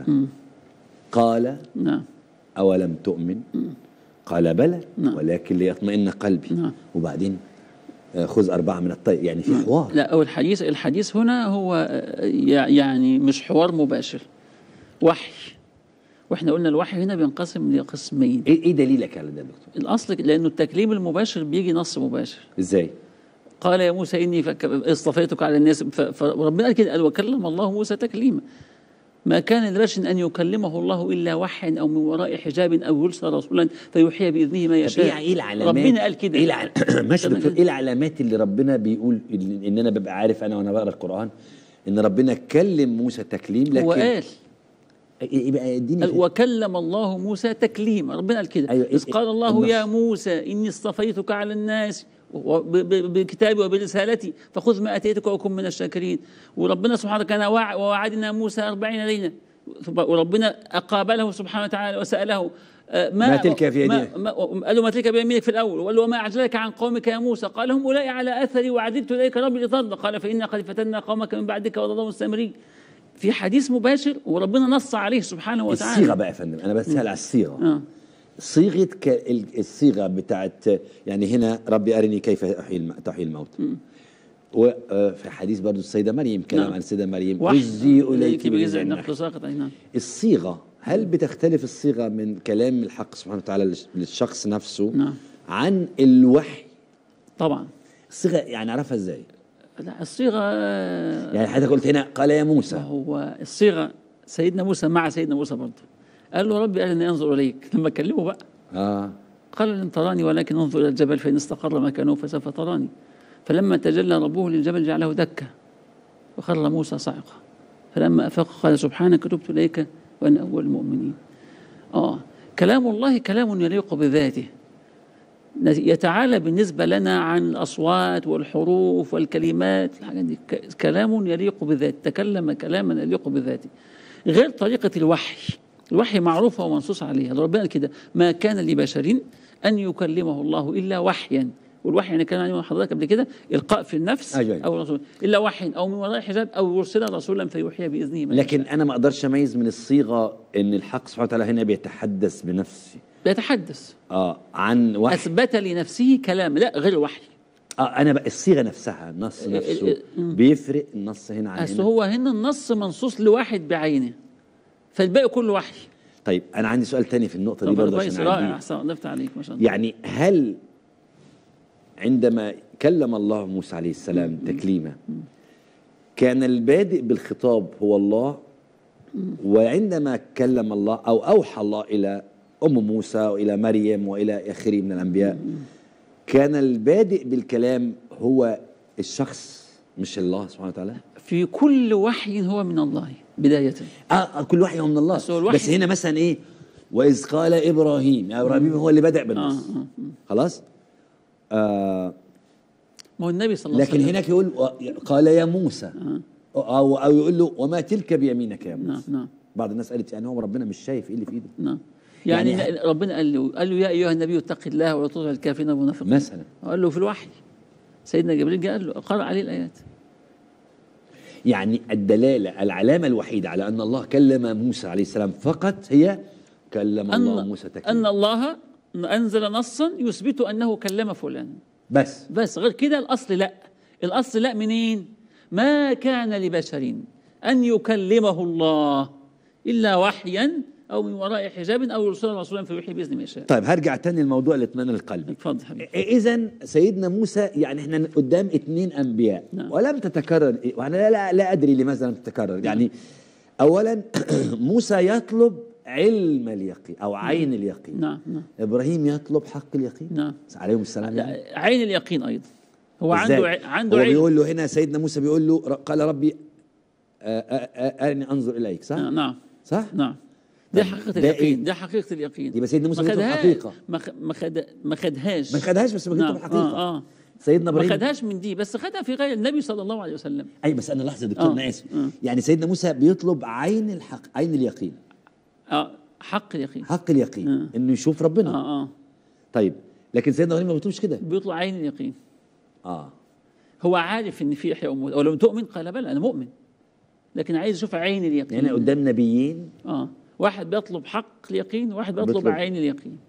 قال نعم اولم تؤمن قال بلى نعم. ولكن ليطمئن قلبي نعم. وبعدين آه، خذ اربعه من الطير يعني في حوار لا أو الحديث الحديث هنا هو آه، يع- يعني مش حوار مباشر وحي واحنا قلنا الوحي هنا بينقسم لقسمين ايه ايه دليلك على ده يا دكتور الاصل لانه التكليم المباشر بيجي نص مباشر ازاي قال يا موسى اني فك- اصطفيتك على الناس ف- فربنا قال كده قال وكلم الله موسى تكليما ما كان لبشر ان يكلمه الله الا وحيا او من وراء حجاب او يرسل رسولا فيوحي باذنه ما طب يشاء ايه ايه العلامات ربنا قال كده ايه الع... ماشي يا ربنا دكتور قال- ايه العلامات اللي ربنا بيقول ان إن انا ببقى عارف انا وانا بقرا القران ان ربنا كلم موسى تكليم لكن هو قال ايه إيه بقى اديني قال فكرة. وكلم الله موسى تكليما ربنا قال كده أيوة، إذ إيه- قال الله النص. يا موسى إني اصطفيتك على الناس وب- ب- بكتابي وبرسالتي فخذ ما أتيتك وكن من الشاكرين وربنا سبحانه كان وع- ووعدنا موسى أربعين ليلة وربنا أقابله سبحانه وتعالى وسأله آه، ما تلك في ما- يديك؟ ما- قال له ما تلك بيمينك في الأول وقال له وما أعجلك عن قومك يا موسى قال هم أولئك على أثري وعددت إليك ربي لترضى قال فإنا قد فتنا قومك من بعدك وضلوا مستمرين في حديث مباشر وربنا نص عليه سبحانه وتعالى الصيغه بقى يا فندم انا بسال على الصيغه آه. صيغه ك... ال- الصيغه بتاعت يعني هنا ربي ارني كيف احيي الم... تحيي الموت وفي حديث برضو السيده مريم كلام نعم. عن السيده مريم وحي هزي اليك بجذع بجذع النخل النخل ساقط أي نعم الصيغه هل بتختلف الصيغه من كلام الحق سبحانه وتعالى للش- للشخص نفسه نعم. عن الوحي طبعا الصيغه يعني اعرفها ازاي لا الصيغة يعني حضرتك قلت هنا قال يا موسى هو الصيغة سيدنا موسى مع سيدنا موسى برضه قال له ربي أرني أنظر إليك لما كلمه بقى اه قال لن تراني ولكن انظر الى الجبل فان استقر مكانه فسوف تراني فلما تجلى ربه للجبل جعله دكا وخر موسى صعقا فلما افاق قال سبحانك تبت اليك وانا اول المؤمنين اه كلام الله كلام يليق بذاته يتعالى بالنسبه لنا عن الاصوات والحروف والكلمات الحاجات دي ك- كلام يليق بذاته تكلم كلاما يليق بذاته غير طريقه الوحي الوحي معروفه ومنصوص عليها ربنا قال كده ما كان لبشر ان يكلمه الله الا وحيا والوحي يعني كان عليه حضرتك قبل كده القاء في النفس أيوة، أيوة. او رسول الا وحي او من وراء حجاب او يرسل رسولا فيوحي باذنه ما لكن يشاء. انا ما اقدرش اميز من الصيغه ان الحق سبحانه وتعالى هنا بيتحدث بنفسه يتحدث اه عن وحي اثبت لنفسه كلام لا غير الوحي اه انا بقى الصيغه نفسها النص نفسه بيفرق النص هنا عن اصل هنا هو هنا النص منصوص لواحد بعينه فالباقي كله وحي طيب انا عندي سؤال تاني في النقطه دي طب برضه كويس عشان رائع عندي احسن ضفت عليك ما شاء الله يعني هل عندما كلم الله موسى عليه السلام تكليما كان البادئ بالخطاب هو الله وعندما كلم الله او اوحى الله الى ام موسى والى مريم والى اخره من الانبياء كان البادئ بالكلام هو الشخص مش الله سبحانه وتعالى في كل وحي هو من الله بداية اه آه، كل وحي هو من الله بس هو الوحي- بس هنا مثلا ايه واذ قال ابراهيم يعني ابراهيم هو اللي بدا بالنص آه، آه، خلاص آه ما هو النبي صلى الله عليه لكن وسلم هناك يقول و- قال يا موسى او او يقول له وما تلك بيمينك يا نعم موسى نعم بعض الناس قالت يعني هو ربنا مش شايف ايه اللي في ايده نعم يعني, يعني يعني ربنا قال له قال له يا ايها النبي اتق الله ولا تطع الكافرين والمنافقين مثلا قال له في الوحي سيدنا جبريل جاء قال له قرأ عليه الايات يعني الدلاله العلامه الوحيده على ان الله كلم موسى عليه السلام فقط هي كلم الله ان موسى ان تكليما الله انزل نصا يثبت انه كلم فلان بس بس غير كده الاصل لا الاصل لا منين ما كان لبشر ان يكلمه الله الا وحيا او من وراء حجاب او يرسل رسولا فيوحي باذن ما يشاء طيب هرجع تاني لموضوع الاطمئنان القلبي اتفضل حبيبي اذا سيدنا موسى يعني احنا قدام اثنين انبياء نعم. ولم تتكرر وانا لا, لا, لا ادري لماذا لم تتكرر يعني اولا موسى يطلب علم اليقين او عين اليقين نعم نعم ابراهيم يطلب حق اليقين نعم عليهم السلام يعني. لا، عين اليقين ايضا هو إزاي؟ عنده ع- عنده هو علم بيقول له هنا سيدنا موسى بيقول له ر- قال ربي آه، آه، آه، ارني انظر اليك صح؟ آه، نعم صح؟ نعم دي طب حقيقة ده اليقين إيه؟ دي حقيقة اليقين يبقى سيدنا موسى ما بيطلب خدهاش- حقيقة. ما خ- ما خد ما خدهاش ما خدهاش بس بيطلب نعم، حقيقة اه اه سيدنا ما ابراهيم خدهاش من دي بس خدها في غير النبي صلى الله عليه وسلم اي بس انا لحظه يا دكتور آه، انا اسف آه. يعني سيدنا موسى بيطلب عين الحق عين اليقين اه حق اليقين حق اليقين آه. انه يشوف ربنا اه اه طيب لكن سيدنا ابراهيم ما بيطلبش كده بيطلع عين اليقين اه هو عارف ان في احياء اموات او لم تؤمن قال بلى انا مؤمن لكن عايز يشوف عين اليقين يعني قدام نبيين اه واحد بيطلب حق اليقين وواحد بيطلب بيطلب. عين اليقين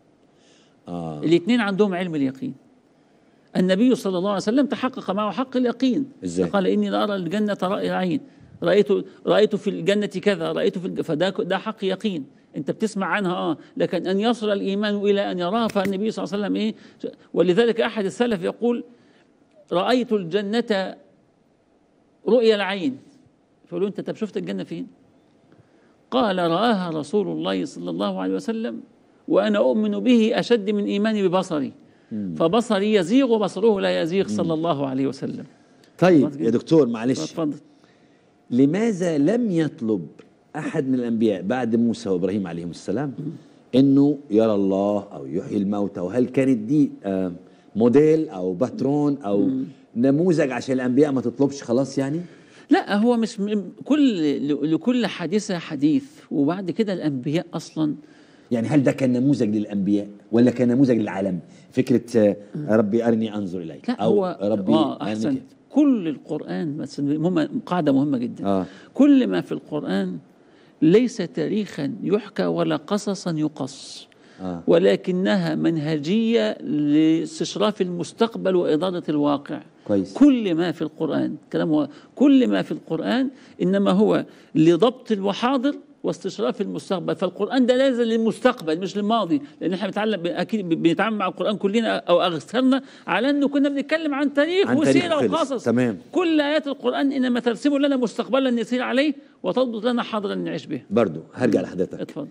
اه الاثنين عندهم علم اليقين النبي صلى الله عليه وسلم تحقق معه حق اليقين إزاي؟ قال اني لارى الجنه راي العين رايت رايت في الجنه كذا رايت في الج... فده ده حق يقين انت بتسمع عنها اه لكن ان يصل الايمان الى ان يراها فالنبي صلى الله عليه وسلم ايه ولذلك احد السلف يقول رايت الجنه رؤيا العين فقالوا انت طب شفت الجنه فين؟ قال رآها رسول الله صلى الله عليه وسلم وأنا أؤمن به أشد من إيماني ببصري فبصري يزيغ وبصره لا يزيغ صلى الله عليه وسلم طيب يا دكتور معلش اتفضل لماذا لم يطلب احد من الانبياء بعد موسى وابراهيم عليهم السلام انه يرى الله او يحيي الموتى وهل كانت دي آه، موديل او باترون او نموذج عشان الانبياء ما تطلبش خلاص يعني لا هو مش م- كل ل- لكل حادثة حديث وبعد كده الأنبياء أصلا يعني هل ده كان نموذج للانبياء ولا كان نموذج للعالم فكره آه، ربي ارني انظر اليك لا او هو ربي آه أرني أحسن كده. كل القرآن بس مهمة قاعدة مهمة جدا اه كل ما في القرآن ليس تاريخا يحكى ولا قصصا يقص اه ولكنها منهجية لاستشراف المستقبل وإدارة الواقع كويس كل ما في القرآن كلام هو كل ما في القرآن إنما هو لضبط الحاضر واستشراف المستقبل فالقرآن ده نازل للمستقبل مش للماضي لأن احنا بنتعلم أكيد بنتعامل مع القرآن كلنا أو أكثرنا على أنه كنا بنتكلم عن تاريخ عن تاريخ وسيرة خلص. وقصص تمام. كل آيات القرآن إنما ترسم لنا مستقبلا نسير عليه وتضبط لنا حاضرا نعيش به برضو هرجع لحضرتك اتفضل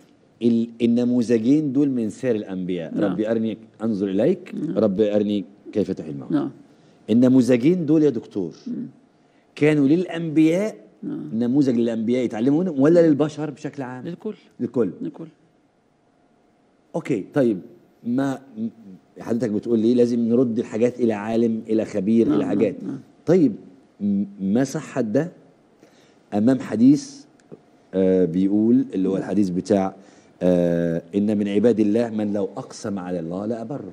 ال- النموذجين دول من سير الانبياء نعم. ربي ارني انظر اليك ربي ارني كيف تحيي الموت نعم النموذجين دول يا دكتور كانوا للانبياء نموذج للانبياء يتعلموا منهم ولا للبشر بشكل عام للكل للكل للكل اوكي طيب ما م- حضرتك بتقول لي لازم نرد الحاجات الى عالم الى خبير نعم، الى حاجات نعم، نعم. طيب م- ما صحة ده امام حديث آه بيقول اللي هو الحديث بتاع آه ان من عباد الله من لو اقسم على الله لابره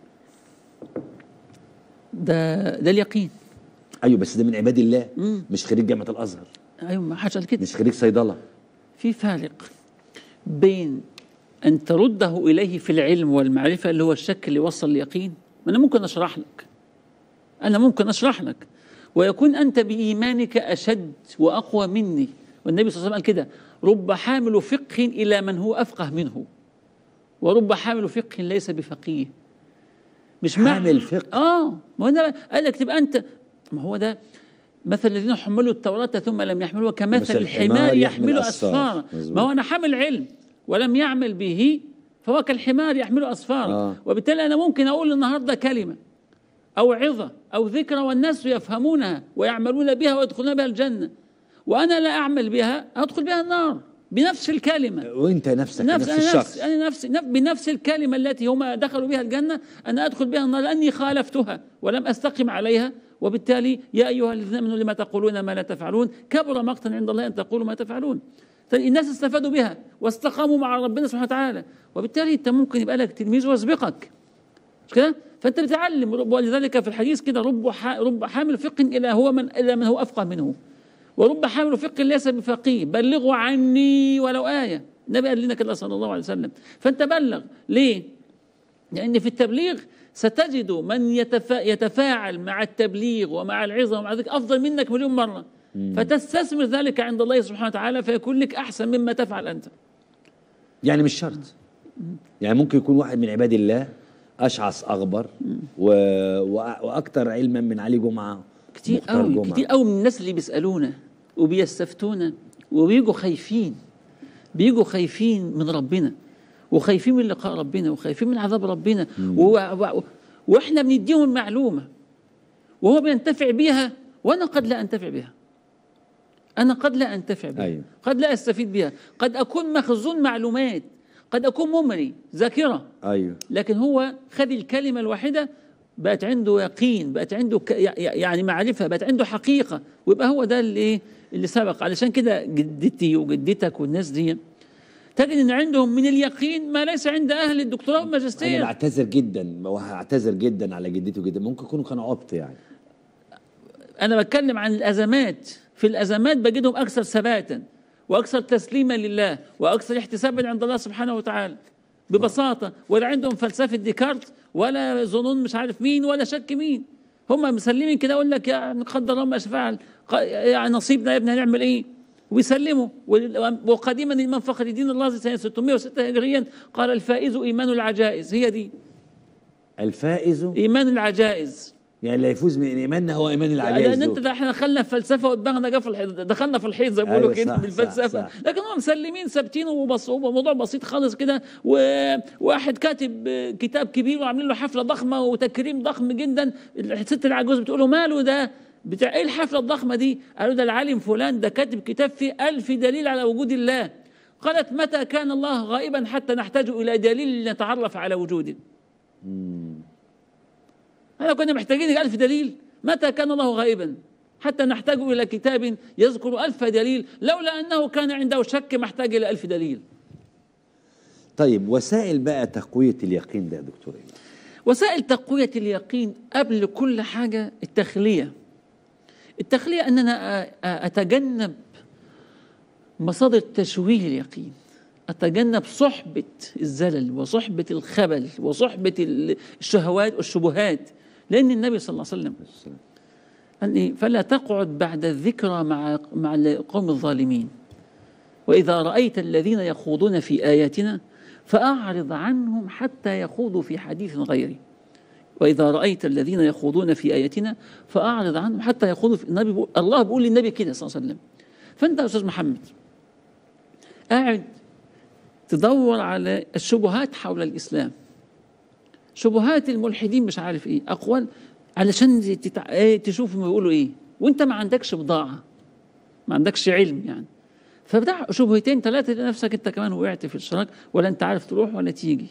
ده ده اليقين ايوه بس ده من عباد الله مم. مش خريج جامعه الازهر ايوه ما حاجه كده مش خريج صيدله في فارق بين أن ترده إليه في العلم والمعرفة اللي هو الشك اللي وصل اليقين ما أنا ممكن أشرح لك أنا ممكن أشرح لك ويكون أنت بإيمانك أشد وأقوى مني والنبي صلى الله عليه وسلم قال كده رب حامل فقه إلى من هو أفقه منه ورب حامل فقه ليس بفقيه مش مع- حامل فقه. اه ما هو ده قال لك تبقى انت ما هو ده مثل الذين حملوا التوراة ثم لم يحملوها كمثل مثل الحمار الحمار يحمل يحمل أسفارا أسفار. مظبوط. ما هو أنا حامل علم ولم يعمل به فهو كالحمار يحمل أسفارا آه. وبالتالي أنا ممكن أقول النهاردة كلمة أو عظة أو ذكرى والناس يفهمونها ويعملون بها ويدخلون بها الجنة وأنا لا أعمل بها أدخل بها النار بنفس الكلمة وانت نفسك نفس نفس, أنا الشخص نفس أنا نفسي نف- بنفس الكلمة التي هم دخلوا بها الجنة أنا أدخل بها النار لأني خالفتها ولم أستقم عليها وبالتالي يا أيها الذين آمنوا لما تقولون ما لا تفعلون كبر مقتا عند الله أن تقولوا ما تفعلون طيب الناس استفادوا بها واستقاموا مع ربنا سبحانه وتعالى وبالتالي أنت ممكن يبقى لك تلميذ ويسبقك مش كده؟ فأنت بتعلم رب- ولذلك في الحديث كده رب ح- رب حامل فقه إلى هو من إلى من هو أفقه منه ورب حامل فقه ليس بفقيه بلغوا عني ولو آية النبي قال لنا كده صلى الله عليه وسلم فأنت بلغ ليه؟ لأن في التبليغ ستجد من يتفا يتفاعل مع التبليغ ومع العظة ومع ذلك أفضل منك مليون مرة فتستثمر ذلك عند الله سبحانه وتعالى فيكون لك أحسن مما تفعل أنت يعني مش شرط يعني ممكن يكون واحد من عباد الله اشعث اغبر و... و... واكثر علما من علي جمعه كتير مختار قوي جمعة. كتير قوي من الناس اللي بيسالونا وبيستفتونا وبيجوا خايفين بيجوا خايفين من ربنا وخايفين من لقاء ربنا وخايفين من عذاب ربنا و... و... واحنا بنديهم المعلومه وهو بينتفع بيها وانا قد لا انتفع بها انا قد لا انتفع بها أيوة. قد لا استفيد بها قد اكون مخزون معلومات قد اكون ممري ذاكره ايوه لكن هو خد الكلمة الواحدة بقت عنده يقين بقت عنده ك... يعني معرفة بقت عنده حقيقة ويبقى هو ده اللي إيه؟ اللي سبق علشان كده جدتي وجدتك والناس دي تجد ان عندهم من اليقين ما ليس عند اهل الدكتوراه انا والماجستير بعتذر جدا وهعتذر جدا على جدتي وجدتي ممكن يكونوا كانوا عبط يعني انا بتكلم عن الازمات في الازمات بجدهم اكثر ثباتا واكثر تسليما لله واكثر احتسابا عند الله سبحانه وتعالى ببساطه ولا عندهم فلسفه ديكارت ولا ظنون مش عارف مين ولا شك مين هم مسلمين كده يقول لك يا قدر الله ما فعل ق- يعني نصيبنا يا ابني هنعمل ايه ويسلموا وال- وقديما الامام فخر الدين الرازي سنه 606 هجريا قال الفائز ايمان العجائز هي دي الفائز ايمان العجائز يعني اللي يفوز من ايماننا هو ايمان العجائز لان انت دول. ده احنا دخلنا في فلسفه ودماغنا جه في الحيط دخلنا في الحيط زي ما بيقولوا أيوة كده صح، بالفلسفه صح، صح. لكن هم مسلمين ثابتين وبس هو موضوع بسيط خالص كده وواحد كاتب كتاب كبير وعاملين له حفله ضخمه وتكريم ضخم جدا الست العجوز بتقول له ماله ده بتاع ايه الحفله الضخمه دي؟ قالوا ده العالم فلان ده كاتب كتاب فيه ألف دليل على وجود الله قالت متى كان الله غائبا حتى نحتاج الى دليل لنتعرف على وجوده احنا كنا محتاجين ألف دليل متى كان الله غائبا حتى نحتاج إلى كتاب يذكر ألف دليل لولا أنه كان عنده شك محتاج إلى ألف دليل طيب وسائل بقى تقويه اليقين ده يا دكتور إيه؟ وسائل تقوية اليقين قبل كل حاجة التخلية التخلية أن أنا أ- أ- أتجنب مصادر تشويه اليقين أتجنب صحبة الزلل وصحبة الخبل وصحبة ال- الشهوات والشبهات لأن النبي صلى الله عليه وسلم قال إيه؟ فلا تقعد بعد الذكرى مع مع القوم الظالمين وإذا رأيت الذين يخوضون في آياتنا فأعرض عنهم حتى يخوضوا في حديث غيره وإذا رأيت الذين يخوضون في آياتنا فأعرض عنهم حتى يخوضوا في النبي بيقول الله بيقول للنبي كده صلى الله عليه وسلم فأنت يا أستاذ محمد قاعد تدور على الشبهات حول الاسلام شبهات الملحدين مش عارف ايه اقوال علشان تتع... ايه تشوفهم بيقولوا ايه وانت ما عندكش بضاعه ما عندكش علم يعني فبدع شبهتين ثلاثه لنفسك انت كمان وقعت في الشراك ولا انت عارف تروح ولا تيجي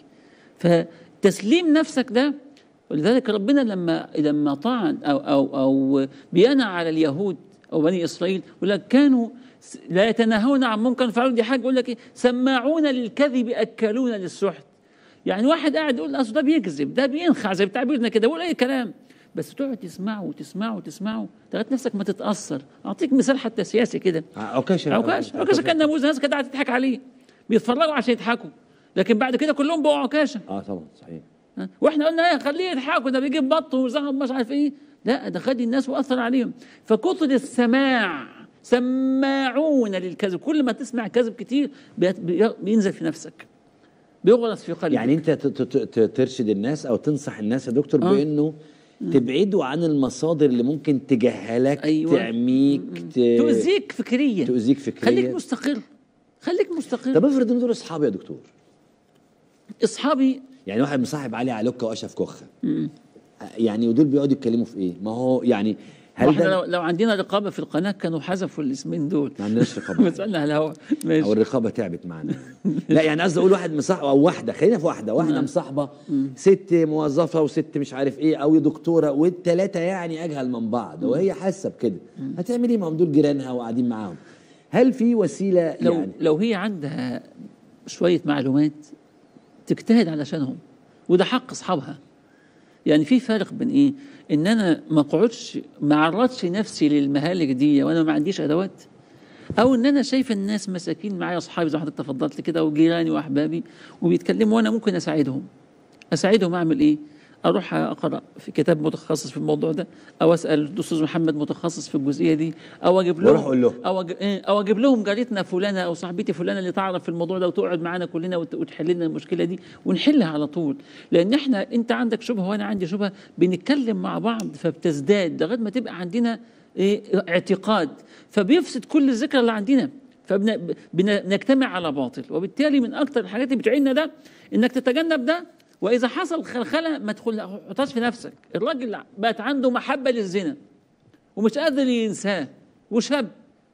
فتسليم نفسك ده ولذلك ربنا لما لما طعن او او او بينع على اليهود او بني اسرائيل يقول لك كانوا س- لا يتناهون عن منكر فعلوا دي حاجه يقول لك ايه سماعون للكذب اكلون للسحت يعني واحد قاعد يقول اصل ده بيكذب ده بينخع زي بتعبيرنا كده بيقول اي كلام بس تقعد تسمعه وتسمعه وتسمعه لغايه نفسك ما تتاثر اعطيك مثال حتى سياسي كده عكاشه عكاشه عكاشه كان نموذج ناس كده قاعده تضحك عليه بيتفرجوا عشان يضحكوا لكن بعد كده كلهم بقوا عكاشه اه طبعا صحيح ها؟ واحنا قلنا ايه خليه يضحكوا ده بيجيب بط وزغط مش عارف ايه لا ده خد الناس واثر عليهم فكتر السماع سماعون للكذب كل ما تسمع كذب كتير بيت- بي- بينزل في نفسك بيغرس في قلبك يعني انت ت- ت- ت- ترشد الناس او تنصح الناس يا دكتور آه. بانه تبعدوا عن المصادر اللي ممكن تجهلك أيوة. تعميك ت... تؤذيك فكريا تؤذيك فكريا خليك مستقر خليك مستقر طب افرض ان دول اصحابي يا دكتور اصحابي يعني واحد مصاحب علي علوكه واشرف كوخه يعني ودول بيقعدوا يتكلموا في ايه ما هو يعني هل واحنا لو, ده لو عندنا رقابه في القناه كانوا حذفوا الاسمين دول ما عندناش رقابه مسألة على الهواء او ماشي الرقابه تعبت معانا لا يعني قصدي اقول واحد مصاحب او واحده خلينا في واحده واحده مصاحبه ست موظفه وست مش عارف ايه او دكتوره والثلاثه يعني اجهل من بعض وهي حاسه بكده هتعمل ايه ما هم دول جيرانها وقاعدين معاهم هل في وسيله لو يعني لو هي عندها شويه معلومات تجتهد علشانهم وده حق اصحابها يعني في فرق بين ايه ان انا ما اقعدش ما اعرضش نفسي للمهالك دي وانا ما عنديش ادوات او ان انا شايف الناس مساكين معايا اصحابي زي ما حضرتك تفضلت كده وجيراني واحبابي وبيتكلموا وانا ممكن اساعدهم اساعدهم اعمل ايه اروح اقرا في كتاب متخصص في الموضوع ده او اسال الاستاذ محمد متخصص في الجزئيه دي او اجيب لهم وأروح أقول له. او أج... إيه، او اجيب لهم جارتنا فلانه او صاحبتي فلانه اللي تعرف في الموضوع ده وتقعد معانا كلنا وت... وتحل لنا المشكله دي ونحلها على طول لان احنا انت عندك شبهه وانا عندي شبهه بنتكلم مع بعض فبتزداد لغايه ما تبقى عندنا إيه اعتقاد فبيفسد كل الذكرى اللي عندنا فبنجتمع على باطل وبالتالي من اكثر الحاجات اللي بتعيننا ده انك تتجنب ده واذا حصل خلخله ما تحطهاش في نفسك الراجل بقت عنده محبه للزنا ومش قادر ينساه وشاب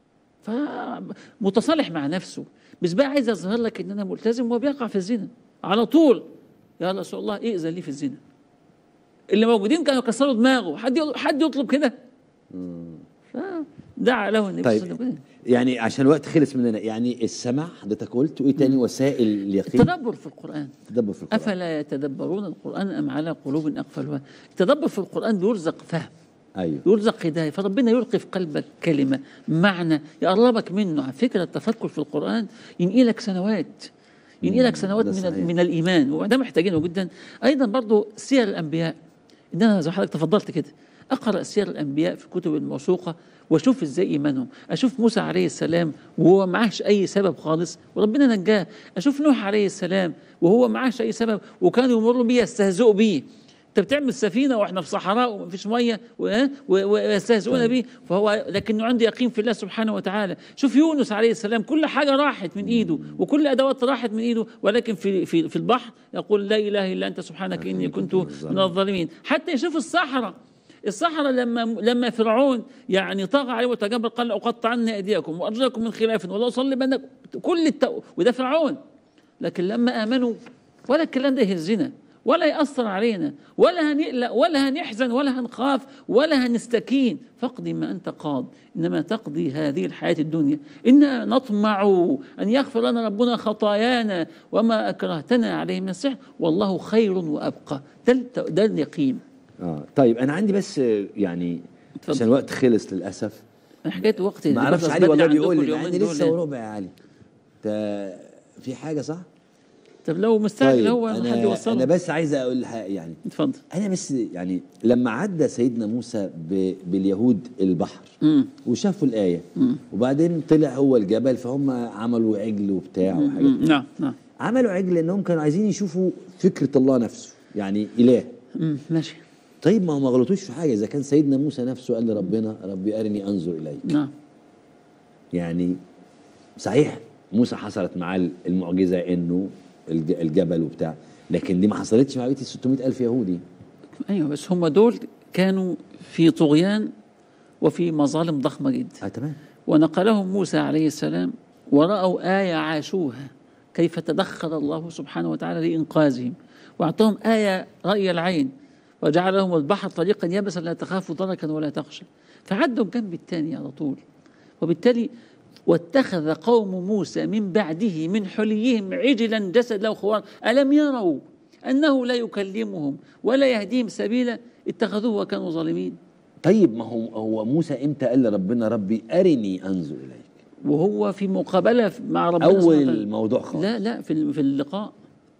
فمتصالح مع نفسه مش بقى عايز يظهر لك ان انا ملتزم وهو بيقع في الزنا على طول يا رسول الله ائذن لي في الزنا اللي موجودين كانوا يكسروا دماغه حد يطلب حد يطلب كده فدعا له النبي صلى الله عليه طيب وسلم يعني عشان الوقت خلص مننا يعني السمع حضرتك قلت وايه تاني وسائل اليقين التدبر في القرآن التدبر في القرآن أفلا يتدبرون القرآن أم على قلوب أقفلها التدبر في القرآن بيرزق فهم ايوه يرزق هداية فربنا يلقي في قلبك كلمة معنى يقربك منه على فكرة التفكر في القرآن ينقلك سنوات ينقلك سنوات ده من, صحيح. من الإيمان وده محتاجينه جدا أيضا برضو سير الأنبياء إن أنا زي حضرتك تفضلت كده أقرأ سير الأنبياء في الكتب الموثوقة واشوف ازاي ايمانهم اشوف موسى عليه السلام وهو معهش اي سبب خالص وربنا نجاه اشوف نوح عليه السلام وهو معهش اي سبب وكانوا يمروا بيه يستهزئوا بيه انت بتعمل سفينه واحنا في صحراء ومفيش ميه و- و- ويستهزئون طيب. به فهو لكنه عنده يقين في الله سبحانه وتعالى شوف يونس عليه السلام كل حاجه راحت من ايده وكل ادوات راحت من ايده ولكن في في في البحر يقول لا اله الا انت سبحانك اني كنت من الظالمين حتى يشوف الصحراء الصحراء لما لما فرعون يعني طغى عليه وتجبر قال لاقطعن ايديكم وارجلكم من خلاف ولا اصلبنكم كل التو... وده فرعون لكن لما امنوا ولا الكلام ده يهزنا ولا ياثر علينا ولا هنقلق ولا هنحزن ولا هنخاف ولا هنستكين فاقضي ما انت قاض انما تقضي هذه الحياه الدنيا انا نطمع ان يغفر لنا ربنا خطايانا وما اكرهتنا عليه من السحر والله خير وابقى ده الت- ده اليقين اه طيب انا عندي بس آه، يعني اتفضل. عشان الوقت خلص للاسف حكايه وقت ما اعرفش بيخلص علي بدري والله عندكم بيقول لي اليومين يعني دول لسه يعني. وربع يا علي انت في حاجه صح؟ طب لو مستعجل طيب هو حد انا انا يوصله بس عايز اقول حاجة يعني اتفضل انا بس يعني لما عدى سيدنا موسى ب- باليهود البحر مم. وشافوا الايه وبعدين طلع هو الجبل فهم عملوا عجل وبتاع وحاجات مم. نعم نعم عملوا عجل لانهم كانوا عايزين يشوفوا فكره الله نفسه يعني اله مم. ماشي طيب ما هو ما غلطوش في حاجه اذا كان سيدنا موسى نفسه قال لربنا ربي ارني انظر اليك نعم يعني صحيح موسى حصلت معاه المعجزه انه الج- الجبل وبتاع لكن دي ما حصلتش مع بقيه ال 600 الف يهودي ايوه بس هم دول كانوا في طغيان وفي مظالم ضخمه جدا اه تمام ونقلهم موسى عليه السلام ورأوا آية عاشوها كيف تدخل الله سبحانه وتعالى لإنقاذهم وأعطاهم آية رأي العين وجعل لهم البحر طريقا يبسا لا تخافوا دركا ولا تخشى فعدوا الجنب الثاني على طول وبالتالي واتخذ قوم موسى من بعده من حليهم عجلا جسد له خوار ألم يروا أنه لا يكلمهم ولا يهديهم سبيلا اتخذوه وكانوا ظالمين طيب ما هو هو موسى امتى قال لربنا ربي ارني انظر اليك وهو في مقابلة مع ربنا سبحانه اول وتعالى. الموضوع خالص لا لا في في اللقاء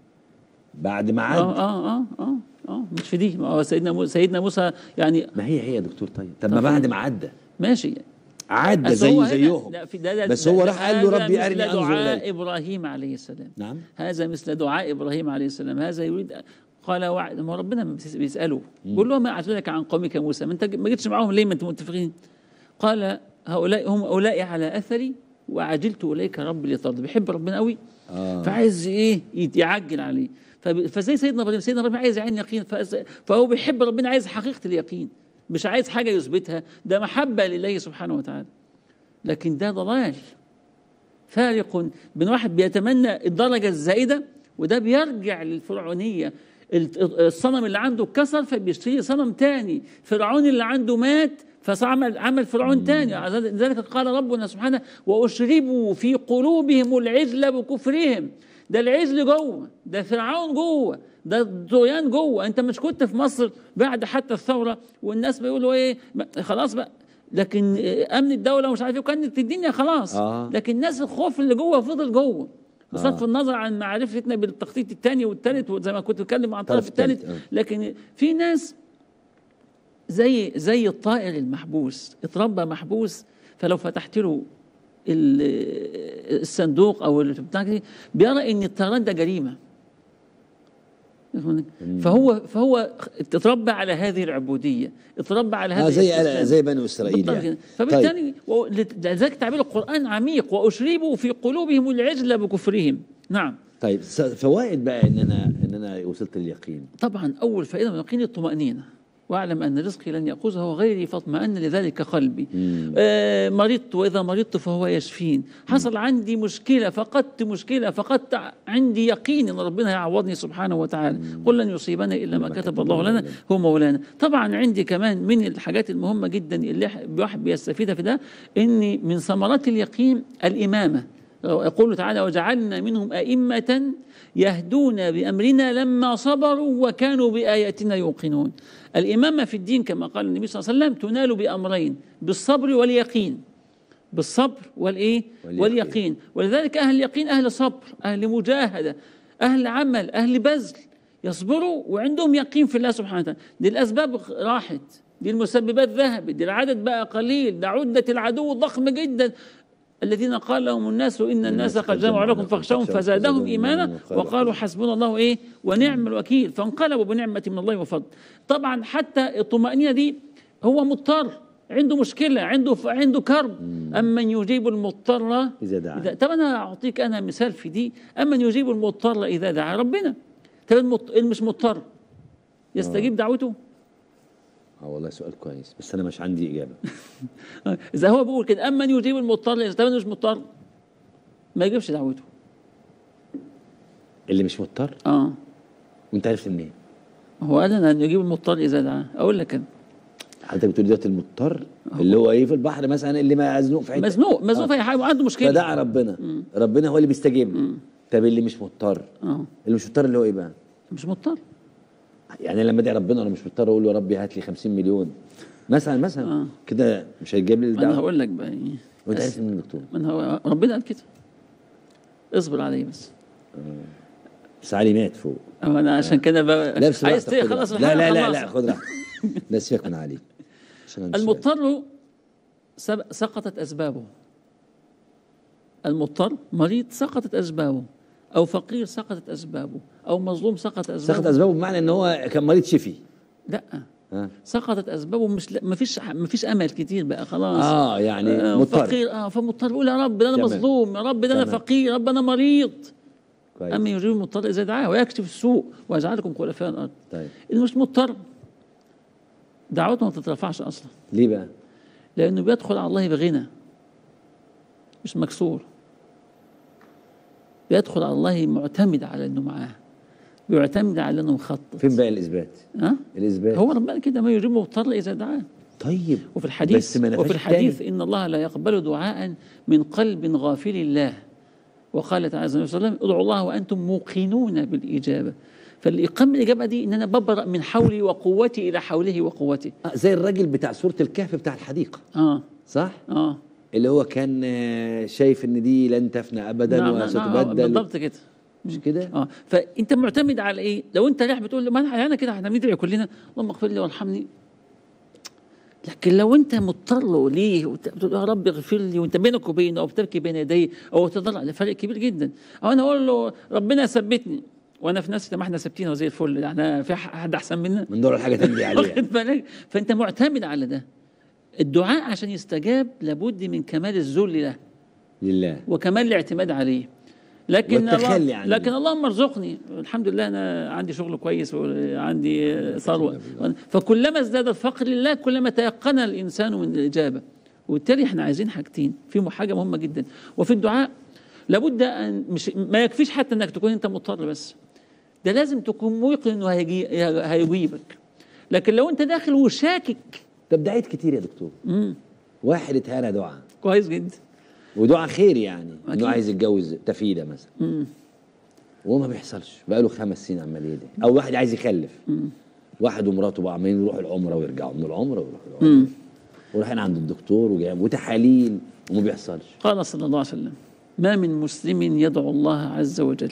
بعد ما عاد اه اه اه اه اه مش في دي ما هو سيدنا موسى سيدنا موسى يعني ما هي هي يا دكتور طيب طب ما طب بعد خلاص. ما عدى ماشي عدى بس هو زي هنا- زيهم لا في ده ده بس ده- هو ده راح قال له هذا ربي مثل ارني انظر دعاء اليك ابراهيم عليه السلام نعم هذا مثل دعاء ابراهيم عليه السلام هذا يريد قال وعد ما ربنا بيس- بيساله بيقول له ما اعتذرك عن قومك يا موسى ما انت ما جيتش معاهم ليه ما انتم متفقين قال هؤلاء هم اولئك على اثري وعجلت اليك ربي لترضى بيحب ربنا قوي آه. فعايز ايه يت- يعجل عليه فب- فزي سيدنا ابراهيم سيدنا ابراهيم عايز عين يقين فأز- فهو بيحب ربنا عايز حقيقه اليقين مش عايز حاجه يثبتها ده محبه لله سبحانه وتعالى لكن ده ضلال فارق بين واحد بيتمنى الدرجة الزائدة وده بيرجع للفرعونية ال- الصنم اللي عنده اتكسر فبيشتري صنم تاني فرعون اللي عنده مات فعمل عمل فرعون تاني لذلك قال ربنا سبحانه وأشربوا في قلوبهم العجل بكفرهم ده العجل جوه ده فرعون جوه ده الطغيان جوه انت مش كنت في مصر بعد حتى الثوره والناس بيقولوا ايه ما- خلاص بقى لكن آه، امن الدوله ومش عارف ايه وكانت الدنيا خلاص آه. لكن الناس الخوف اللي جوه فضل جوه بصرف النظر عن معرفتنا بالتخطيط الثاني والثالث وزي ما كنت بتكلم عن الطرف الطرف الثالث الثالث، آه. لكن في ناس زي زي الطائر المحبوس اتربى محبوس فلو فتحت له ال- الصندوق او البتاع دي بيرى ان الطيران ده جريمه فهو فهو اتربى على هذه العبوديه اتربى على هذا اه زي الاستسلام. زي بنو اسرائيل بالضبط يعني كده. فبالتالي و- لذلك تعبير القرآن عميق وأشربوا في قلوبهم العجل بكفرهم نعم طيب س- فوائد بقى ان انا ان انا وصلت لليقين طبعا أول فائدة من اليقين الطمأنينة واعلم أن رزقي لن يأخذه غيري فاطمأن لذلك قلبي آه مرضت وإذا مرضت فهو يشفين حصل عندي مشكلة فقدت مشكلة فقدت ع- عندي يقين أن ربنا يعوضني سبحانه وتعالى قل لن يصيبنا إلا ما كتب الله لنا هو مولانا طبعا عندي كمان من الحاجات المهمة جدا اللي ح- الواحد بيستفيدها في ده إن من ثمرات اليقين الإمامة يقول تعالى وجعلنا منهم أئمة يهدون بأمرنا لما صبروا وكانوا بآياتنا يوقنون الإمامة في الدين كما قال النبي صلى الله عليه وسلم تنال بأمرين بالصبر واليقين بالصبر والإيه واليقين. واليقين ولذلك أهل اليقين أهل صبر أهل مجاهدة أهل عمل أهل بذل يصبروا وعندهم يقين في الله سبحانه وتعالى دي الأسباب راحت دي المسببات ذهبت دي العدد بقى قليل ده عدة العدو ضخم جدا الذين قال لهم الناس إن الناس قد جمعوا لكم فاخشوهم فزادهم إيمانا وقالوا حسبنا الله إيه ونعم الوكيل فانقلبوا بنعمة من الله وفضل طبعا حتى الطمأنينة دي هو مضطر عنده مشكلة عنده عنده كرب أمن يجيب المضطر إذا دعا. طب أنا أعطيك أنا مثال في دي أمن يجيب المضطر إذا دعا ربنا طب المض- اللي مش مضطر يستجيب دعوته اه والله سؤال كويس بس انا مش عندي اجابه إذا هو بيقول كده أمن يجيب المضطر إذا طب أنا مش مضطر ما يجيبش دعوته اللي مش مضطر اه وانت عرفت منين هو قال انا ان يجيب المضطر اذا دعاه اقول لك انا حضرتك بتقول دلوقتي المضطر اللي هو ايه في البحر مثلا اللي مزنوق في حته مزنوق مزنوق آه. في اي حاجه وعنده مشكله فدعا ربنا ربنا هو اللي بيستجيب له طب اللي مش مضطر اه اللي مش مضطر اللي هو ايه بقى مش مضطر يعني لما ادعي ربنا وانا مش مضطر اقول له يا ربي هات لي 50 مليون مثلا مثلا آه. كده مش هيجيب لي ما انا الدعوه هقول لك بقى ايه وانت بس- عرفت منين يا دكتور من هو ربنا قال كده اصبر عليه بس بس علي مات فوق أو انا عشان كده بقى لا بس عايز راحتك، خد تخلص راحتك. لا لا لا الحلقة لا خلاص. خد راحتك لا سيبك من علي عشان عندي سؤال. المضطر سب- سقطت اسبابه المضطر مريض سقطت اسبابه او فقير سقطت اسبابه او مظلوم سقط اسبابه سقط اسبابه بمعنى ان هو كان مريض شفي لا ها سقطت اسبابه مش ما فيش ما فيش امل كتير بقى خلاص اه يعني آه، مضطر فقير اه فمضطر يقول يا رب ده انا تمام. مظلوم يا رب ده انا تمام. فقير يا رب انا مريض كويس اما يجيب المضطر اذا دعاه ويكشف السوء ويجعلكم خلفاء الارض طيب اللي مش مضطر دعوته ما تترفعش اصلا ليه بقى؟ لانه بيدخل على الله بغنى مش مكسور بيدخل على الله معتمد على انه معاه بيعتمد على انه مخطط فين بقى الاثبات؟ ها الاثبات هو ربنا كده ما يجيب مضطر اذا دعاه طيب وفي الحديث بس ما نفاش وفي الحديث التاني. ان الله لا يقبل دعاء من قلب غافل الله وقال تعالى صلى الله عليه وسلم ادعوا الله وانتم موقنون بالاجابه فالاقامه الاجابه دي ان انا ببرأ من حولي وقوتي الى حوله وقوته آه زي الراجل بتاع سوره الكهف بتاع الحديقه اه صح؟ اه اللي هو كان آه، شايف ان دي لن تفنى ابدا نعم، نعم، نعم، وستبدل بالضبط كده مش كده؟ اه فانت معتمد على ايه؟ لو انت رايح بتقول ما انا انا كده احنا بندعي كلنا اللهم اغفر لي وارحمني لكن لو انت مضطر ليه وت- بتقول يا رب اغفر لي وانت بينك وبينه او بتبكي بين يديه او تضرع ده فرق كبير جدا او انا اقول له ربنا ثبتني وانا في نفسي طب ما احنا ثابتين وزي الفل يعني في حد احسن منا من دور حاجه تنبي عليها واخد بالك فانت معتمد على ده الدعاء عشان يستجاب لابد من كمال الذل له لله وكمال الاعتماد عليه لكن والتخلي الله عن لكن اللهم ارزقني الحمد لله انا عندي شغل كويس وعندي ثروه فكلما ازداد الفقر لله كلما تيقن الانسان من الاجابه وبالتالي احنا عايزين حاجتين في حاجه مهمه جدا وفي الدعاء لابد ان مش ما يكفيش حتى انك تكون انت مضطر بس ده لازم تكون موقن انه هيجي هيجيبك لكن لو انت داخل وشاكك طب دعيت كتير يا دكتور مم. واحد اتهرى دعاء كويس جدا ودعاء خير يعني أكيد. انه عايز يتجوز تفيده مثلا مم. وهو ما بيحصلش بقاله خمس سنين عمال يدعي او واحد عايز يخلف واحد ومراته بقى عمالين يروحوا العمره ويرجعوا من العمره ويروحوا العمره ورايحين عند الدكتور وجايب وتحاليل وما بيحصلش قال صلى الله عليه وسلم ما من مسلم يدعو الله عز وجل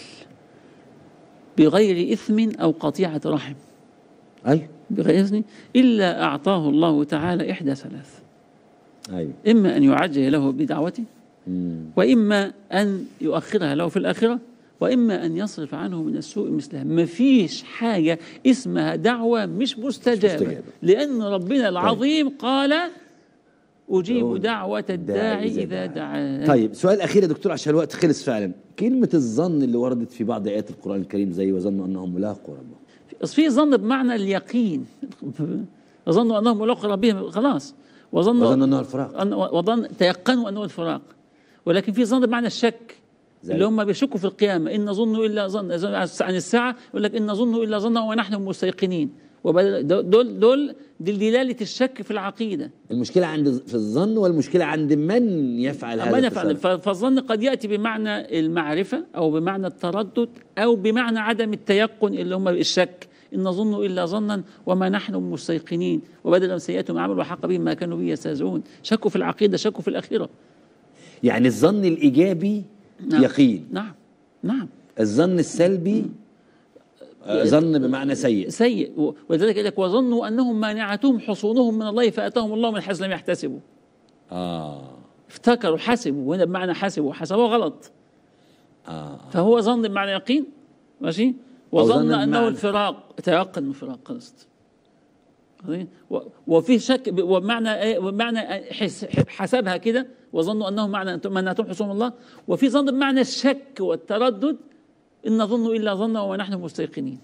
بغير إثم أو قطيعة رحم ايوه بغير إثم إلا أعطاه الله تعالى إحدى ثلاث ايوه إما أن يعجل له بدعوته مم. وإما أن يؤخرها له في الآخرة وإما أن يصرف عنه من السوء مثلها ما فيش حاجة اسمها دعوة مش مستجابة مستجابة. لأن ربنا العظيم قال أجيب دعوة دعوة الداعي إذا دعان طيب سؤال اخير يا دكتور عشان الوقت خلص فعلا كلمه الظن اللي وردت في بعض ايات القران الكريم زي وظنوا انهم ملاقوا ربهم أصل في ظن بمعنى اليقين وظنوا انهم ملاقوا ربهم خلاص وظنوا وظنوا انه الفراق أن- وظن تيقنوا انه الفراق ولكن في ظن بمعنى الشك زي؟ اللي هم بيشكوا في القيامه ان نظن الا ظن عن الساعه يقول لك ان نظن الا ظنا ونحن مستيقنين وبدل- دول دول دي دلاله الشك في العقيده المشكله عند في الظن والمشكله عند من يفعل هذا ما نفعل التصرف. ف- فالظن قد ياتي بمعنى المعرفه او بمعنى التردد او بمعنى عدم التيقن اللي هم الشك ان نظن الا ظنا وما نحن مستيقنين وبدل سيئات عمل وحق بهم ما كانوا به يستهزئون شكوا في العقيده شكوا في الاخره يعني الظن الايجابي نعم. يقين نعم نعم الظن السلبي آه، ظن بمعنى سيء سيء و- ولذلك يقول لك وظنوا انهم مانعتهم حصونهم من الله فاتاهم الله من حيث لم يحتسبوا اه افتكروا حسبوا وهنا بمعنى حسبوا حسبوه غلط اه فهو ظن بمعنى يقين ماشي أو ظن وظن انه بمعنى- الفراق تيقن انه الفراق خلصت ماشي؟ و- وفي شك ب- ومعنى ايه ومعنى حس حسبها كده وظنوا انهم معنى منعتهم حصول الله وفي ظن بمعنى الشك والتردد ان نظن الا ظنا ونحن مستيقنين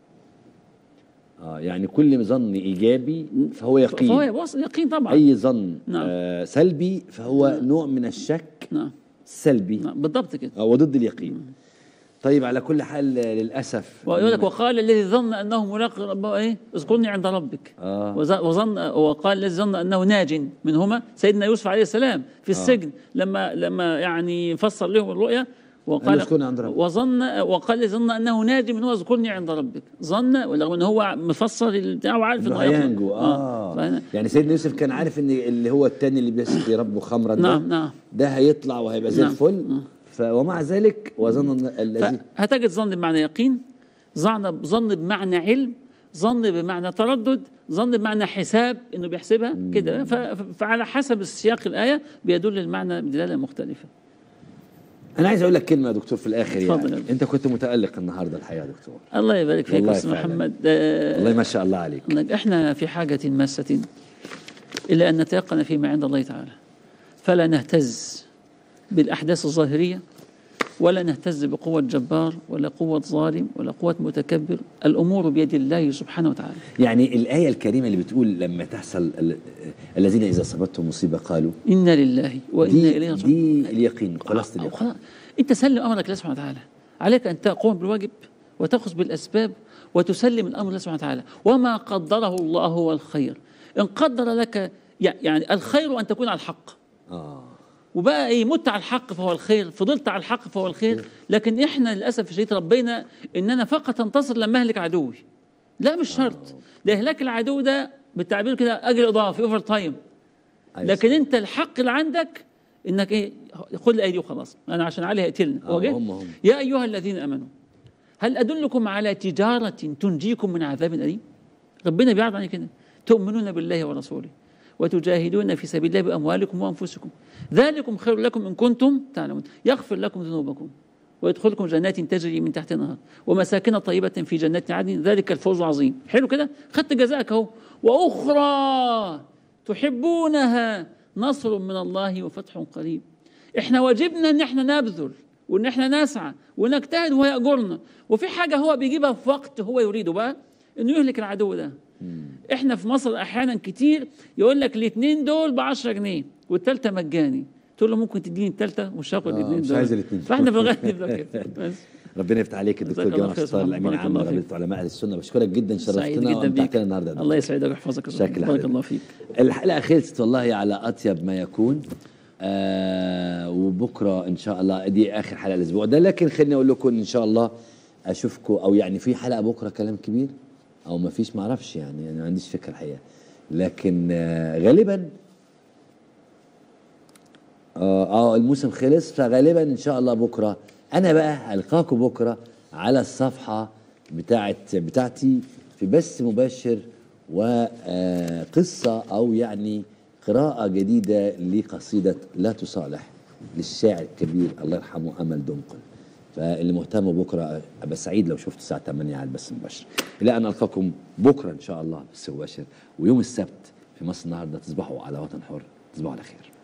اه يعني كل ظن ايجابي فهو يقين فهو يوصل يقين طبعا اي ظن نعم. آه سلبي فهو نوع من الشك نعم السلبي نعم بالضبط كده آه وضد اليقين طيب على كل حال آه، للاسف ويقول لك وقال الذي ظن انه ملاق ربه ايه اذكرني عند ربك آه. وز- وظن وقال الذي ظن انه ناج منهما سيدنا يوسف عليه السلام في السجن لما لما يعني فسر لهم الرؤيا قال وقال اذكرني عند ربك. وظن وقال الذي ظن انه ناج منهما اذكرني عند ربك ظن ولو ان هو مفسر البتاع وعارف انه انه هيخرج. هينجو اه, فهنا- يعني سيدنا يوسف كان عارف ان اللي هو التاني اللي بيسقي ربه خمرا ده نعم نعم ده هيطلع وهيبقى زي نعم. الفل ف ومع ذلك وظن أن الذي فهتجد ظن بمعنى يقين ظن ظن بمعنى علم ظن بمعنى تردد ظن بمعنى حساب انه بيحسبها كده ف- ف- فعلى حسب السياق الايه بيدل المعنى بدلاله مختلفه انا عايز اقول لك كلمه يا دكتور في الاخر اتفضل يعني يا انت كنت متالق النهارده الحقيقه يا دكتور الله يبارك فيك والله يا استاذ فعلا. محمد آه، والله ما شاء الله عليك أنك احنا في حاجة ماسة إلى أن نتيقن فيما عند الله تعالى فلا نهتز بالأحداث الظاهرية ولا نهتز بقوة جبار ولا قوة ظالم ولا قوة متكبر الأمور بيد الله سبحانه وتعالى يعني الايه الكريمه اللي بتقول لما تحصل ال- الذين اذا اصابتهم مصيبه قالوا إنا لله وإنا دي إليه راجعون دي اليقين خلاص أو اليقين خلاص أنت سلم أمرك لله سبحانه وتعالى عليك أن تقوم بالواجب وتأخذ بالأسباب وتسلم الأمر لله سبحانه وتعالى وما قدره الله هو الخير إن قدر لك يعني الخير أن تكون على الحق اه وبقى ايه مت على الحق فهو الخير فضلت على الحق فهو الخير لكن احنا للاسف الشديد ربنا ان انا فقط انتصر لما اهلك عدوي لا مش شرط ده اهلاك العدو ده بالتعبير كده اجر اضافي اوفر تايم أيوة. لكن انت الحق اللي عندك انك ايه خد الايه دي وخلاص انا عشان علي هيقتلنا آه، هو جه؟ هم- هم. يا ايها الذين امنوا هل ادلكم على تجاره تنجيكم من عذاب اليم ربنا بيعرض عليك كده تؤمنون بالله ورسوله وتجاهدون في سبيل الله باموالكم وانفسكم ذلكم خير لكم ان كنتم تعلمون يغفر لكم ذنوبكم ويدخلكم جنات تجري من تحت النهر ومساكن طيبة في جنات عدن ذلك الفوز العظيم حلو كده خدت جزاءك اهو وأخرى تحبونها نصر من الله وفتح قريب احنا واجبنا ان احنا نبذل وان احنا نسعى ونجتهد وهو يأجرنا وفي حاجة هو بيجيبها في وقت هو يريده بقى انه يهلك العدو ده احنا في مصر احيانا كتير يقول لك الاثنين دول ب 10 جنيه والثالثه مجاني تقول له ممكن تديني الثالثه مش هاخد آه، الاثنين مش دول عايز الاتنين. فاحنا في الغالب ده كده بس ربنا يفتح عليك الدكتور جزاك الله جمال خير حصار سبحان الامين الله. العام بارك الله لرابطه علماء اهل السنه بشكرك جدا سعيد شرفتنا جدا بيك وامتعتنا النهارده يا دكتور. الله يسعدك ويحفظك يا شكل بارك حضرتك. الله فيك الحلقه خلصت والله على اطيب ما يكون آه وبكره ان شاء الله دي اخر حلقه الاسبوع ده لكن خليني اقول لكم ان شاء الله اشوفكم او يعني في حلقه بكره كلام كبير او ما فيش ما اعرفش يعني انا ما عنديش فكره الحقيقه لكن آه غالبا اه اه الموسم خلص فغالبا ان شاء الله بكره انا بقى هلقاكم بكره على الصفحه بتاعت بتاعتي في بث مباشر وقصه او يعني قراءه جديده لقصيده لا تصالح للشاعر الكبير الله يرحمه امل دنقل فاللي مهتم بكره ابقى سعيد لو شفت الساعه 8 على البث المباشر الى ان القاكم بكره ان شاء الله بث مباشر ويوم السبت في مصر النهارده تصبحوا على وطن حر تصبحوا على خير